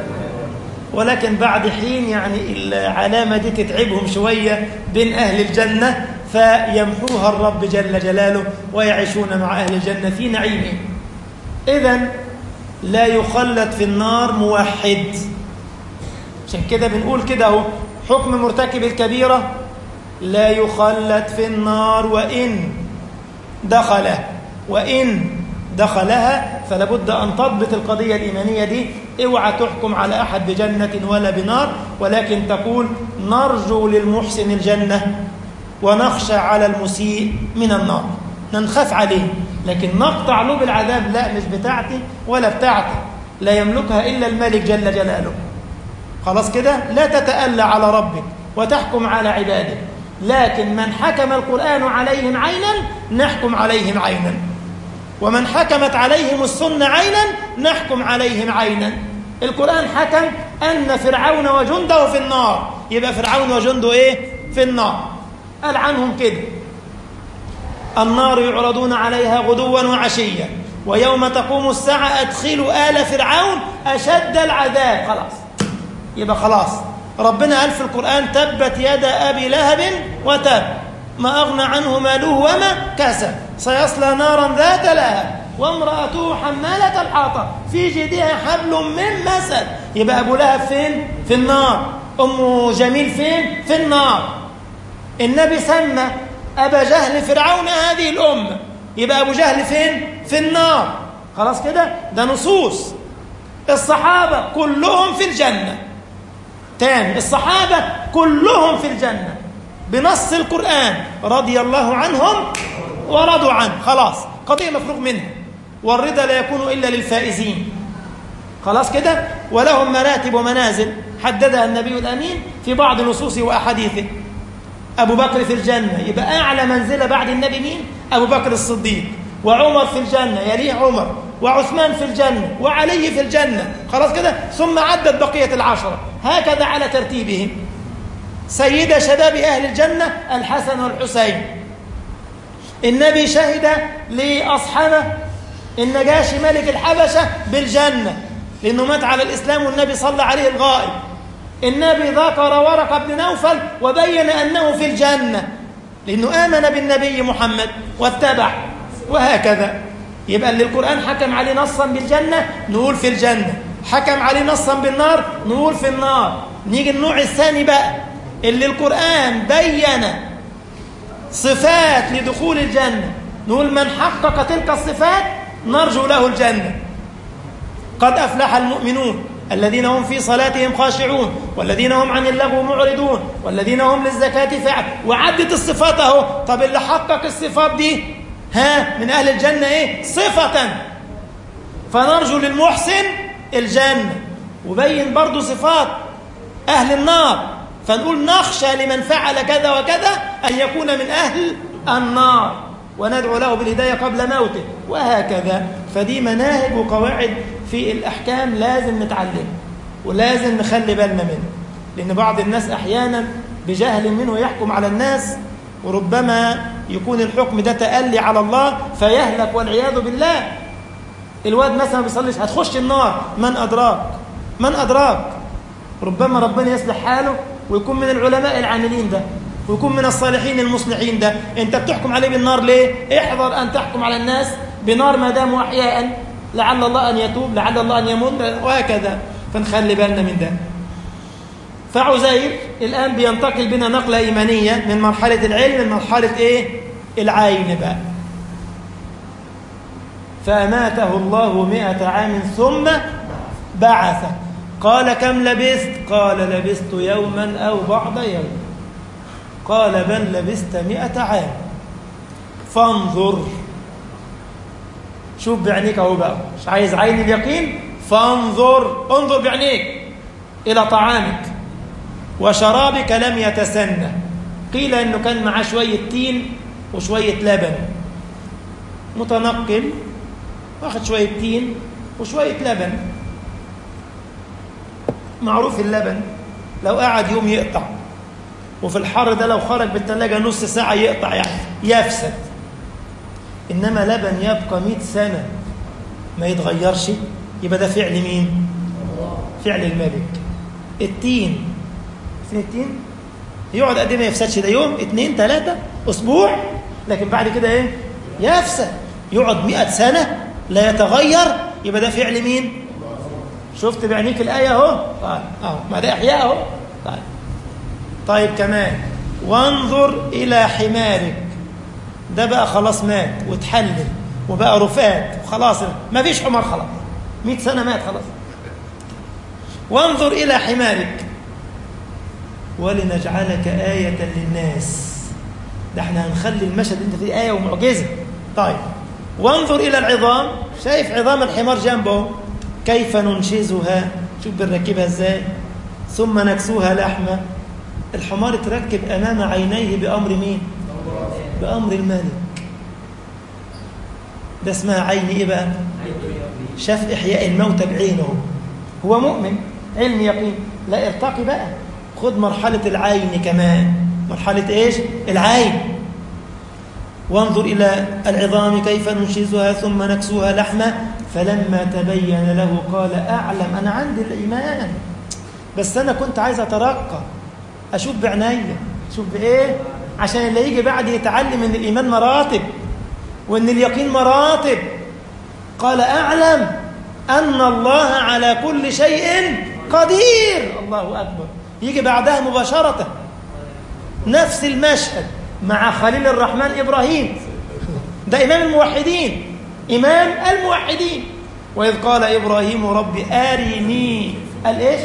ولكن بعد حين يعني العلامة دي تتعبهم شوية بين أهل الجنة فيمحوها الرب جل جلاله ويعيشون مع أهل الجنة في نعيمه إذا لا يخلد في النار موحد عشان كده بنقول كده اهو حكم مرتكب الكبيرة لا يخلد في النار وإن دخل وإن دخلها فلا بد أن تضبط القضية الإيمانية دي اوعى تحكم على أحد بجنة ولا بنار ولكن تقول نرجو للمحسن الجنة ونخشى على المسيء من النار نخاف عليه لكن نقطع له بالعذاب لا مش بتاعتي ولا بتاعتي لا يملكها إلا الملك جل جلاله خلاص كده لا تتألى على ربك وتحكم على عباده لكن من حكم القرآن عليهم عينا نحكم عليهم عينا ومن حكمت عليهم السنة عينا نحكم عليهم عينا القرآن حكم أن فرعون وجنده في النار يبقى فرعون وجنده إيه؟ في النار قال عنهم كده النار يعرضون عليها غدوا وعشيا ويوم تقوم الساعة أدخلوا آل فرعون أشد العذاب خلاص يبقى خلاص ربنا قال في القرآن تبت يد أبي لهب وتب ما أغنى عنه ماله وما كسب سيصلى نارا ذات لهب وامرأته حمالة الحاطب في جيدها حبل من مسد يبقى أبو لهب فين؟ في النار أم جميل فين؟ في النار النبي سمى أبا جهل فرعون هذه الأمة يبقى أبو جهل فين؟ في النار خلاص كده؟ ده نصوص الصحابة كلهم في الجنة تاني الصحابة كلهم في الجنة بنص القرآن رضي الله عنهم ورضوا عنه خلاص قضية مفروغ منها والرضا لا يكون إلا للفائزين خلاص كده ولهم مراتب ومنازل حددها النبي الأمين في بعض نصوصه وأحاديثه أبو بكر في الجنة يبقى أعلى منزلة بعد النبي مين؟ أبو بكر الصديق وعمر في الجنة يليه عمر وعثمان في الجنة وعلي في الجنة خلاص كده ثم عدت بقية العشرة هكذا على ترتيبهم سيد شباب أهل الجنة الحسن والحسين النبي شهد لأصحابه النجاشي ملك الحبشة بالجنة لأنه مات على الإسلام والنبي صلى عليه الغائب النبي ذكر ورقة بن نوفل وبين أنه في الجنة لأنه آمن بالنبي محمد واتبع وهكذا يبقى اللي القرآن حكم عليه نصا بالجنة نقول في الجنة حكم عليه نصا بالنار نقول في النار نيجي النوع الثاني بقى اللي القرآن بين صفات لدخول الجنة نقول من حقق تلك الصفات نرجو له الجنة قد أفلح المؤمنون الذين هم في صلاتهم خاشعون والذين هم عن اللغو معرضون والذين هم للزكاة فعل وعدت الصفات اهو طب اللي حقق الصفات دي ها من أهل الجنة إيه صفة فنرجو للمحسن الجنة وبين برضو صفات أهل النار فنقول نخشى لمن فعل كذا وكذا أن يكون من أهل النار وندعو له بالهداية قبل موته وهكذا فدي مناهج وقواعد في الأحكام لازم نتعلم ولازم نخلي بالنا منه لأن بعض الناس أحيانا بجهل منه يحكم على الناس وربما يكون الحكم ده تألي على الله فيهلك والعياذ بالله الواد مثلا ما بيصليش هتخش النار من أدراك من أدراك ربما ربنا يصلح حاله ويكون من العلماء العاملين ده ويكون من الصالحين المصلحين ده انت بتحكم عليه بالنار ليه احذر ان تحكم على الناس بنار ما داموا احياء لعل الله ان يتوب لعل الله ان يموت وهكذا فنخلي بالنا من ده فعزير الان بينتقل بنا نقله ايمانيه من مرحله العلم لمرحله ايه العين بقى فأماته الله مئة عام ثم بعثه قال كم لبثت قال لبثت يوما أو بعض يوم قال بل لبثت مئة عام فانظر شوف بعينيك اهو بقى مش عايز عين اليقين فانظر انظر بعينيك إلى طعامك وشرابك لم يتسنى قيل انه كان معاه شويه تين وشويه لبن متنقل واخد شويه تين وشويه لبن معروف اللبن لو قعد يوم يقطع وفي الحر ده لو خرج بالثلاجه نص ساعه يقطع يعني يفسد انما لبن يبقى 100 سنه ما يتغيرش يبقى ده فعل مين فعل الملك التين فين التين يقعد قد ايه ما يفسدش ده يوم اتنين تلاتة اسبوع لكن بعد كده ايه يفسد يقعد مئة سنة لا يتغير يبقى ده فعل مين شفت بعينيك الآية اهو طيب اهو ما ده إحياء اهو طيب طيب كمان وانظر إلى حمارك ده بقى خلاص مات واتحلل وبقى رفات وخلاص ما فيش حمار خلاص 100 سنة مات خلاص وانظر إلى حمارك ولنجعلك آية للناس ده احنا هنخلي المشهد انت فيه آية ومعجزة طيب وانظر إلى العظام شايف عظام الحمار جنبه كيف ننشزها شوف بنركبها ازاي ثم نكسوها لحمة الحمار تركب أمام عينيه بأمر مين بأمر الملك ده اسمها عين ايه بقى شاف إحياء الموتى بعينه هو مؤمن علم يقين لا ارتقي بقى خد مرحلة العين كمان مرحلة ايش العين وانظر إلى العظام كيف ننشزها ثم نكسوها لحمة فلما تبين له قال أعلم أنا عندي الإيمان بس أنا كنت عايز أترقى أشوف بعينيا أشوف بإيه عشان اللي يجي بعد يتعلم أن الإيمان مراتب وأن اليقين مراتب قال أعلم أن الله على كل شيء قدير الله أكبر يجي بعدها مباشرة نفس المشهد مع خليل الرحمن إبراهيم ده إمام الموحدين إمام الموحدين وإذ قال إبراهيم رب أرني قال إيش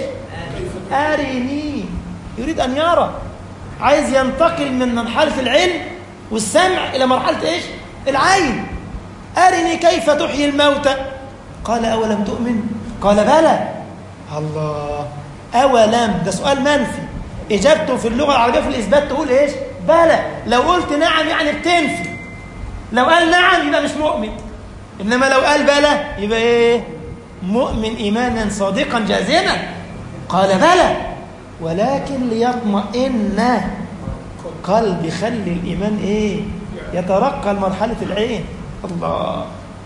أرني يريد أن يرى عايز ينتقل من مرحلة العلم والسمع إلى مرحلة إيش العين أرني كيف تحيي الموتى قال أولم تؤمن قال بلى الله أولم ده سؤال منفي إجابته في اللغة العربية في الإثبات تقول إيش بلى لو قلت نعم يعني بتنفي لو قال نعم يبقى مش مؤمن إنما لو قال بلى يبقى إيه مؤمن إيمانا صادقا جازما قال بلى ولكن ليطمئن قلبي خلي الإيمان إيه يترقى لمرحلة العين الله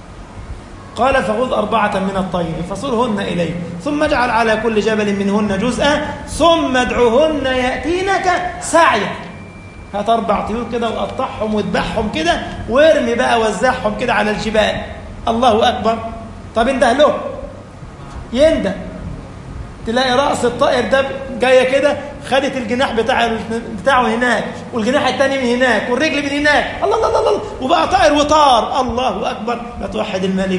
قال فخذ أربعة من الطير فصرهن إليه ثم اجعل على كل جبل منهن جزءا ثم ادعوهن يأتينك سعيا هات أربع طيور كده وقطعهم واذبحهم كده وارمي بقى وزعهم كده على الجبال الله أكبر طب انده له ينده تلاقي رأس الطائر ده جاية كده خدت الجناح بتاع بتاعه هناك والجناح الثاني من هناك والرجل من هناك الله الله الله, الله وبقى طائر وطار الله أكبر لا توحد الملك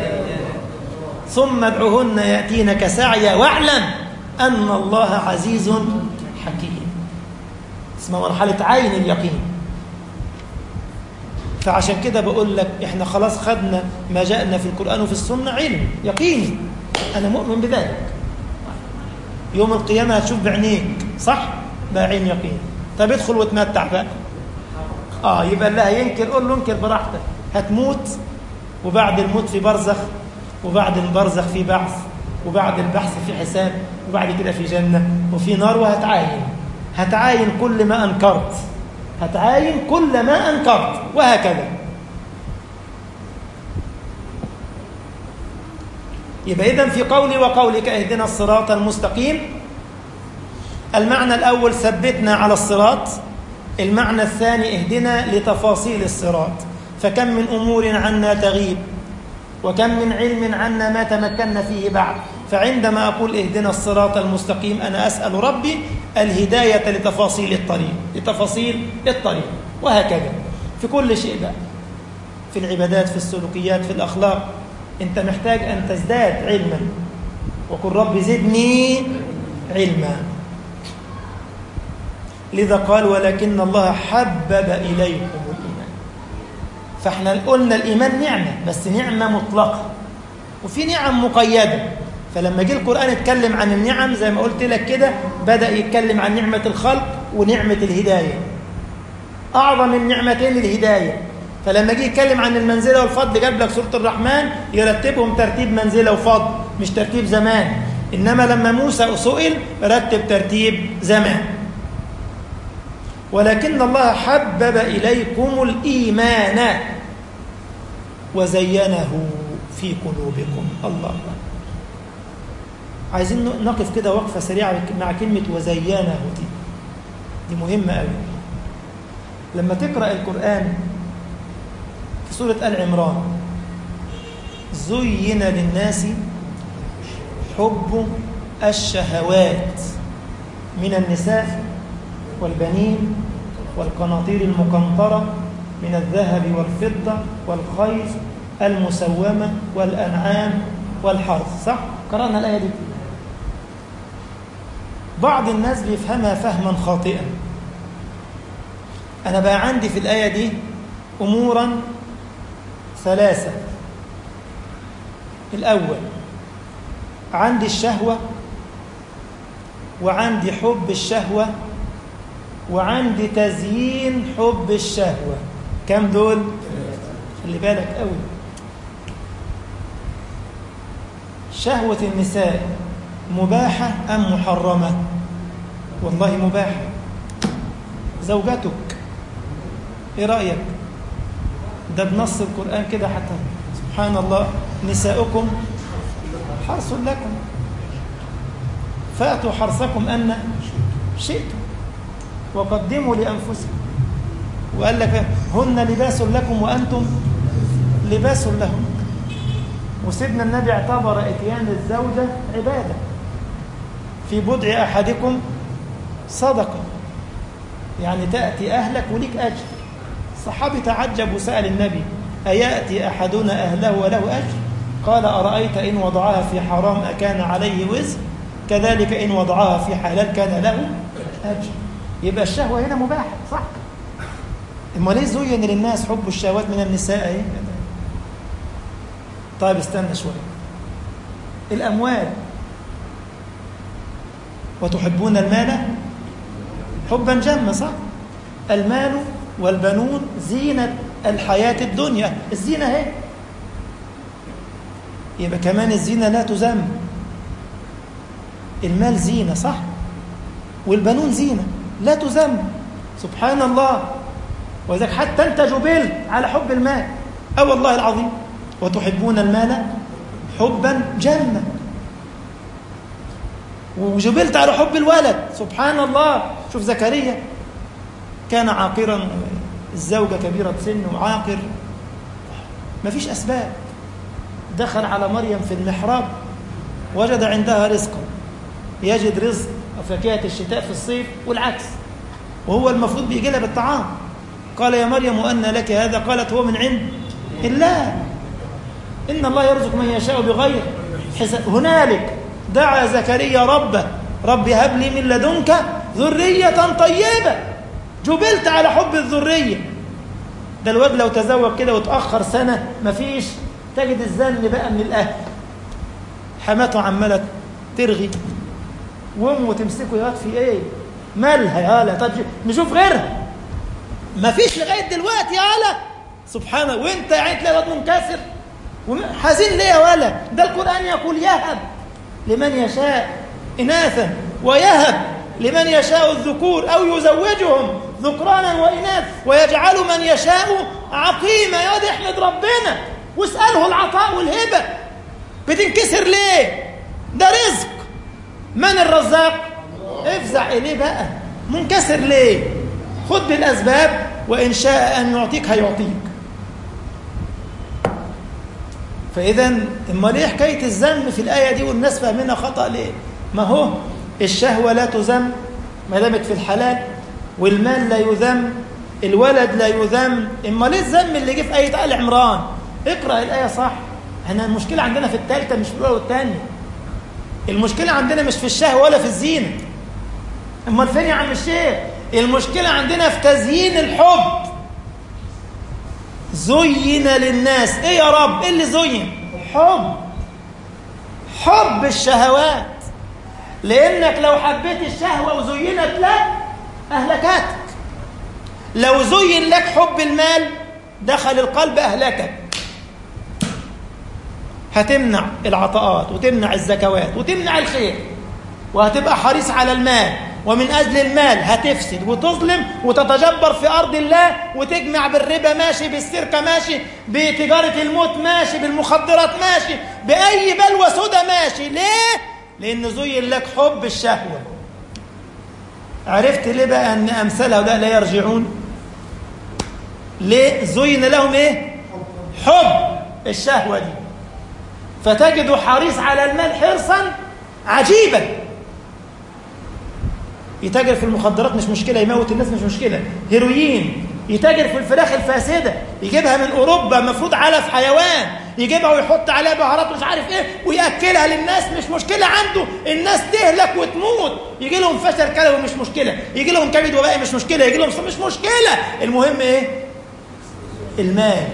ثم ادعوهن يأتينك سعيا واعلم أن الله عزيز حكيم اسمها مرحلة عين اليقين فعشان كده بقول لك احنا خلاص خدنا ما جاءنا في القرآن وفي السنة علم يقيني أنا مؤمن بذلك يوم القيامة هتشوف بعينيك صح؟ ده عين يقين طب ادخل وتمتع بقى اه يبقى اللي هينكر قول له انكر براحتك هتموت وبعد الموت في برزخ وبعد البرزخ في بعث وبعد البحث في حساب وبعد كده في جنة وفي نار وهتعاين هتعاين كل ما أنكرت هتعاين كل ما أنكرت وهكذا يبقى إذن في قولي وقولك اهدنا الصراط المستقيم المعنى الأول ثبتنا على الصراط المعنى الثاني اهدنا لتفاصيل الصراط فكم من أمور عنا تغيب وكم من علم عنا ما تمكنا فيه بعد فعندما أقول اهدنا الصراط المستقيم أنا أسأل ربي الهداية لتفاصيل الطريق لتفاصيل الطريق وهكذا في كل شيء بقى في العبادات في السلوكيات في الأخلاق أنت محتاج أن تزداد علما وقل رب زدني علما لذا قال ولكن الله حبب إليكم الإيمان فاحنا قلنا الإيمان نعمة بس نعمة مطلقة وفي نعم مقيدة فلما جه القرآن اتكلم عن النعم زي ما قلت لك كده بدأ يتكلم عن نعمة الخلق ونعمة الهداية أعظم النعمتين الهداية فلما جه يتكلم عن المنزلة والفضل جاب لك سورة الرحمن يرتبهم ترتيب منزلة وفضل مش ترتيب زمان إنما لما موسى سئل رتب ترتيب زمان ولكن الله حبب إليكم الإيمان وزينه في قلوبكم الله عايزين نقف كده وقفة سريعة مع كلمة وزينه دي دي مهمة قوي لما تقرأ القرآن في سورة آل عمران زين للناس حب الشهوات من النساء والبنين والقناطير المقنطرة من الذهب والفضة والخيل المسومة والأنعام والحرث صح؟ قرأنا الآية دي بعض الناس بيفهمها فهما خاطئا أنا بقى عندي في الآية دي أمورا ثلاثة الأول عندي الشهوة وعندي حب الشهوة وعندي تزيين حب الشهوة كم دول؟ خلي بالك قوي شهوة النساء مباحة أم محرمة؟ والله مباحة زوجتك ايه رأيك؟ ده بنص القرآن كده حتى سبحان الله نساؤكم حرث لكم فأتوا حرثكم أن شئتم وقدموا لأنفسكم وقال لك هن لباس لكم وأنتم لباس لهم وسيدنا النبي اعتبر اتيان الزوجة عبادة في بدع أحدكم صدقة يعني تأتي أهلك وليك أجر الصحابي تعجب وسأل النبي أيأتي أحدنا أهله وله أجر قال أرأيت إن وضعها في حرام أكان عليه وزر كذلك إن وضعها في حلال كان له أجر يبقى الشهوة هنا مباحة صح اما ليه زين للناس حب الشهوات من النساء ايه طيب استنى شوية الأموال وتحبون المال حبا جما صح المال والبنون زينة الحياة الدنيا الزينة هي يبقى كمان الزينة لا تذم المال زينة صح والبنون زينة لا تذم سبحان الله وذلك حتى أنت جبلت على حب المال أو والله العظيم وتحبون المال حبا جما وجبلت على حب الولد سبحان الله شوف زكريا كان عاقرا الزوجة كبيرة سن وعاقر ما فيش أسباب دخل على مريم في المحراب وجد عندها رزقا يجد رزق فاكهة الشتاء في الصيف والعكس وهو المفروض بيجي لها بالطعام قال يا مريم وأن لك هذا قالت هو من عند الله إن الله يرزق من يشاء بغير حساب هنالك دعا زكريا ربه رب هب لي من لدنك ذرية طيبة جبلت على حب الذرية ده الواد لو تزوج كده وتأخر سنة مفيش تجد الزن بقى من الأهل حماته عمالة ترغي وامه تمسكه يا في ايه مالها يا هلا طب نشوف غيرها مفيش لغايه دلوقتي يا هلا سبحان الله وانت يا عين تلاقي الواد منكسر حزين ليه يا ولا ده القران يقول يهب لمن يشاء اناثا ويهب لمن يشاء الذكور او يزوجهم ذكرانا واناث ويجعل من يشاء عقيما يا دي احمد ربنا واساله العطاء والهبه بتنكسر ليه ده رزق من الرزاق افزع اليه بقى منكسر ليه خد بالاسباب وان شاء ان يعطيك هيعطيك فاذا اما ليه حكايه الذم في الايه دي والناس فاهمينها خطا ليه ما هو الشهوه لا تذم ما دامت في الحلال والمال لا يذم الولد لا يذم امال ايه الذم اللي جه في ايه ال عمران اقرا الايه صح احنا المشكله عندنا في الثالثه مش في الاولى والثانيه المشكله عندنا مش في الشهوه ولا في الزينه امال فين يا عم الشيخ المشكله عندنا في تزيين الحب زين للناس ايه يا رب ايه اللي زين حب حب الشهوات لانك لو حبيت الشهوه وزينت لك اهلكتك لو زين لك حب المال دخل القلب اهلكك هتمنع العطاءات وتمنع الزكوات وتمنع الخير وهتبقى حريص على المال ومن أجل المال هتفسد وتظلم وتتجبر في أرض الله وتجمع بالربا ماشي بالسرقة ماشي بتجارة الموت ماشي بالمخدرات ماشي بأي بلوى سودة ماشي ليه؟ لأن زين لك حب الشهوة عرفت ليه بقى أن أمثال هؤلاء لا يرجعون؟ ليه؟ زين لهم إيه؟ حب الشهوة دي فتجد حريص على المال حرصا عجيبا يتاجر في المخدرات مش مشكلة يموت الناس مش مشكلة هيروين يتاجر في الفراخ الفاسدة يجيبها من أوروبا المفروض علف حيوان يجيبها ويحط عليها بهارات مش عارف ايه ويأكلها للناس مش مشكلة عنده الناس تهلك وتموت يجي لهم فشل كلوي مش مشكلة يجي لهم كبد وبائي مش مشكلة يجي لهم مش مشكلة المهم ايه المال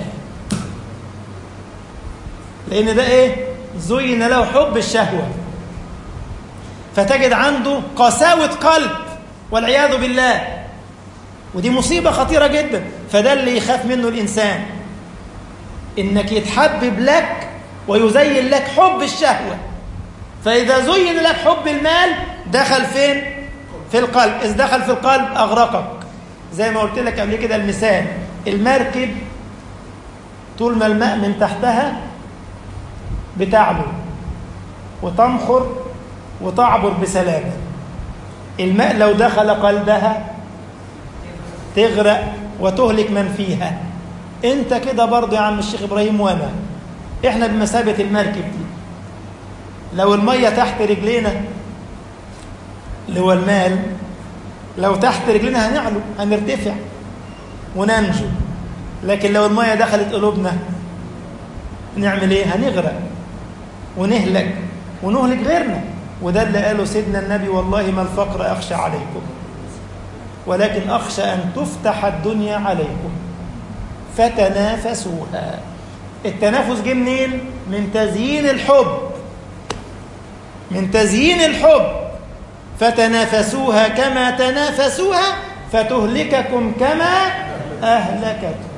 لأن ده ايه زين له حب الشهوة فتجد عنده قساوة قلب والعياذ بالله ودي مصيبة خطيرة جدا فده اللي يخاف منه الإنسان إنك يتحبب لك ويزين لك حب الشهوة فإذا زين لك حب المال دخل فين؟ في القلب إذا دخل في القلب أغرقك زي ما قلت لك قبل كده المثال المركب طول ما الماء من تحتها بتعلو وتمخر وتعبر بسلامة الماء لو دخل قلبها تغرق وتهلك من فيها انت كده برضه يا عم الشيخ ابراهيم وانا احنا بمثابة المركب دي لو المية تحت رجلينا اللي هو المال لو تحت رجلينا هنعلو هنرتفع وننجو لكن لو المية دخلت قلوبنا نعمل ايه هنغرق ونهلك ونهلك غيرنا وده اللي قاله سيدنا النبي والله ما الفقر أخشى عليكم ولكن أخشى أن تفتح الدنيا عليكم فتنافسوها التنافس جه منين؟ من تزيين الحب من تزيين الحب فتنافسوها كما تنافسوها فتهلككم كما أهلكتهم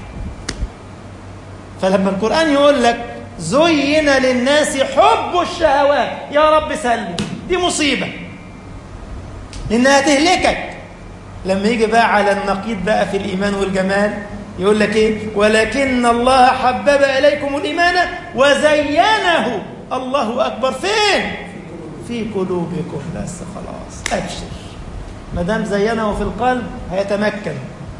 فلما القرآن يقول لك زين للناس حب الشهوات يا رب سلم دي مصيبة لأنها تهلكك لما يجي بقى على النقيض بقى في الإيمان والجمال يقول لك إيه ولكن الله حبب إليكم الإيمان وزينه الله أكبر فين في قلوبكم بس خلاص أبشر ما دام زينه في القلب هيتمكن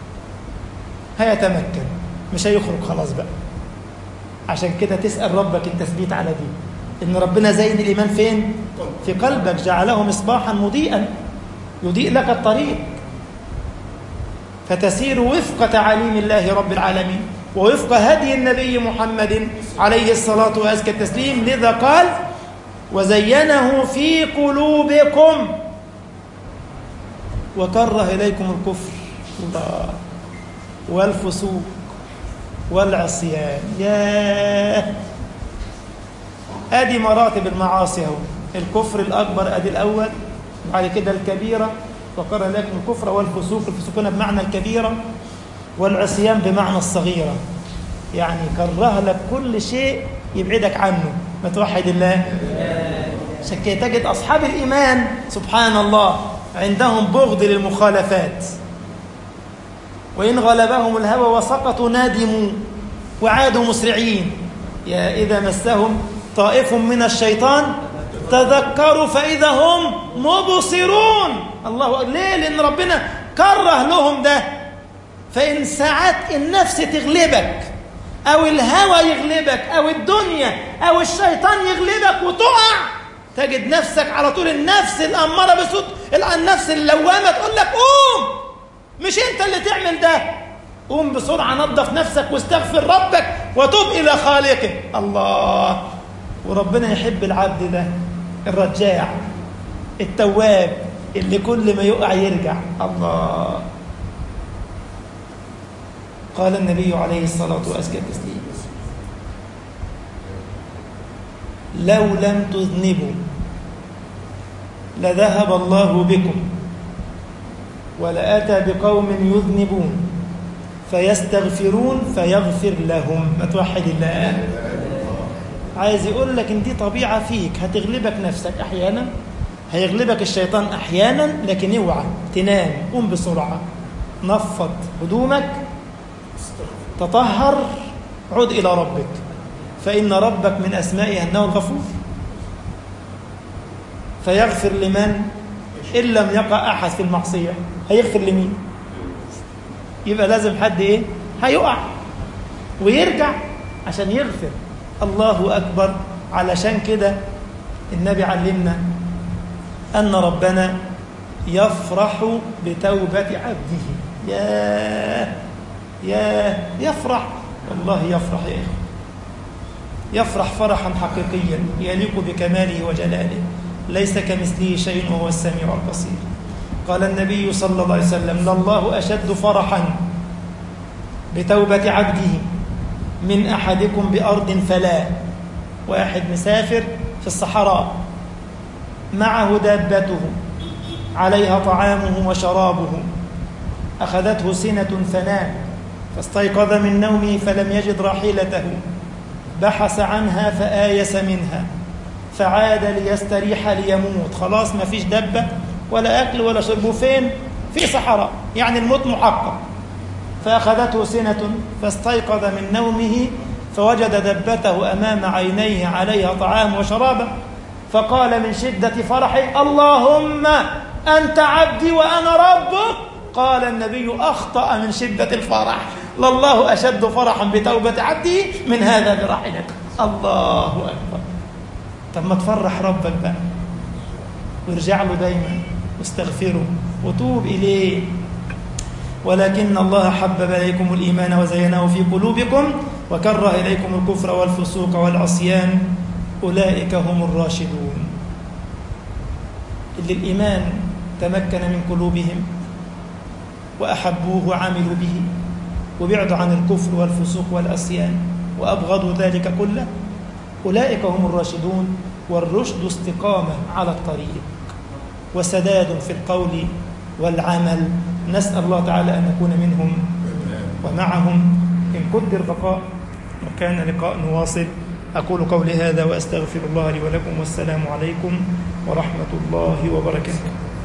هيتمكن مش هيخرج خلاص بقى عشان كده تسأل ربك التثبيت على دي إن ربنا زين الإيمان فين؟ في قلبك جعله مصباحا مضيئا يضيء لك الطريق فتسير وفق تعاليم الله رب العالمين ووفق هدي النبي محمد عليه الصلاة وأزكى التسليم لذا قال وزينه في قلوبكم وكره إليكم الكفر الله والفسوق والعصيان ياه ادي مراتب المعاصي اهو الكفر الاكبر ادي الاول بعد كده الكبيره وقر لكم الكفر والفسوق الفسوق هنا بمعنى الكبيره والعصيان بمعنى الصغيره يعني كره لك كل شيء يبعدك عنه ما توحد الله عشان كده تجد اصحاب الايمان سبحان الله عندهم بغض للمخالفات وإن غلبهم الهوى وسقطوا ندموا وعادوا مسرعين يا إذا مسهم طائف من الشيطان تذكروا فإذا هم مبصرون الله ليه لأن ربنا كره لهم ده فإن ساعات النفس تغلبك أو الهوى يغلبك أو الدنيا أو الشيطان يغلبك وتقع تجد نفسك على طول النفس الأمارة بسوط النفس اللوامة تقول لك قوم مش انت اللي تعمل ده قوم بسرعة نظف نفسك واستغفر ربك وتوب إلى خالقك الله وربنا يحب العبد ده الرجاع التواب اللي كل ما يقع يرجع الله قال النبي عليه الصلاة وأزكى التسليم لو لم تذنبوا لذهب الله بكم ولأتى بقوم يذنبون فيستغفرون فيغفر لهم ما توحد الله عايز يقول لك ان دي طبيعة فيك هتغلبك نفسك أحيانا هيغلبك الشيطان أحيانا لكن اوعى تنام قوم بسرعة نفض هدومك تطهر عد إلى ربك فإن ربك من أسمائه أنه الغفور فيغفر لمن إن لم يقع أحد في المعصية هيغفر لمين يبقى لازم حد إيه هيقع ويرجع عشان يغفر الله أكبر علشان كده النبي علمنا أن ربنا يفرح بتوبة عبده يا يا يفرح والله يفرح يا إخوة يفرح فرحا حقيقيا يليق بكماله وجلاله ليس كمثله شيء وهو السميع البصير قال النبي صلى الله عليه وسلم لله أشد فرحا بتوبة عبده من أحدكم بأرض فلا واحد مسافر في الصحراء معه دابته عليها طعامه وشرابه أخذته سنة فنام فاستيقظ من نومه فلم يجد راحلته بحث عنها فآيس منها فعاد ليستريح ليموت خلاص ما فيش دبة ولا أكل ولا شرب فين في صحراء يعني الموت محقق فأخذته سنة فاستيقظ من نومه فوجد دبته أمام عينيه عليها طعام وشرابه فقال من شدة فرحه اللهم أنت عبدي وأنا ربك قال النبي أخطأ من شدة الفرح لله أشد فرحا بتوبة عبده من هذا براحلته الله أكبر طب ما تفرح ربك بقى وارجع له دايما واستغفره وتوب إليه ولكن الله حبب إليكم الإيمان وزينه في قلوبكم وكره إليكم الكفر والفسوق والعصيان أولئك هم الراشدون اللي الإيمان تمكن من قلوبهم وأحبوه وعملوا به وبعدوا عن الكفر والفسوق والعصيان وأبغضوا ذلك كله أولئك هم الراشدون والرشد استقامة على الطريق وسداد في القول والعمل نسأل الله تعالى أن نكون منهم ومعهم إن قدر بقاء وكان لقاء واصل أقول قولي هذا وأستغفر الله لي ولكم والسلام عليكم ورحمة الله وبركاته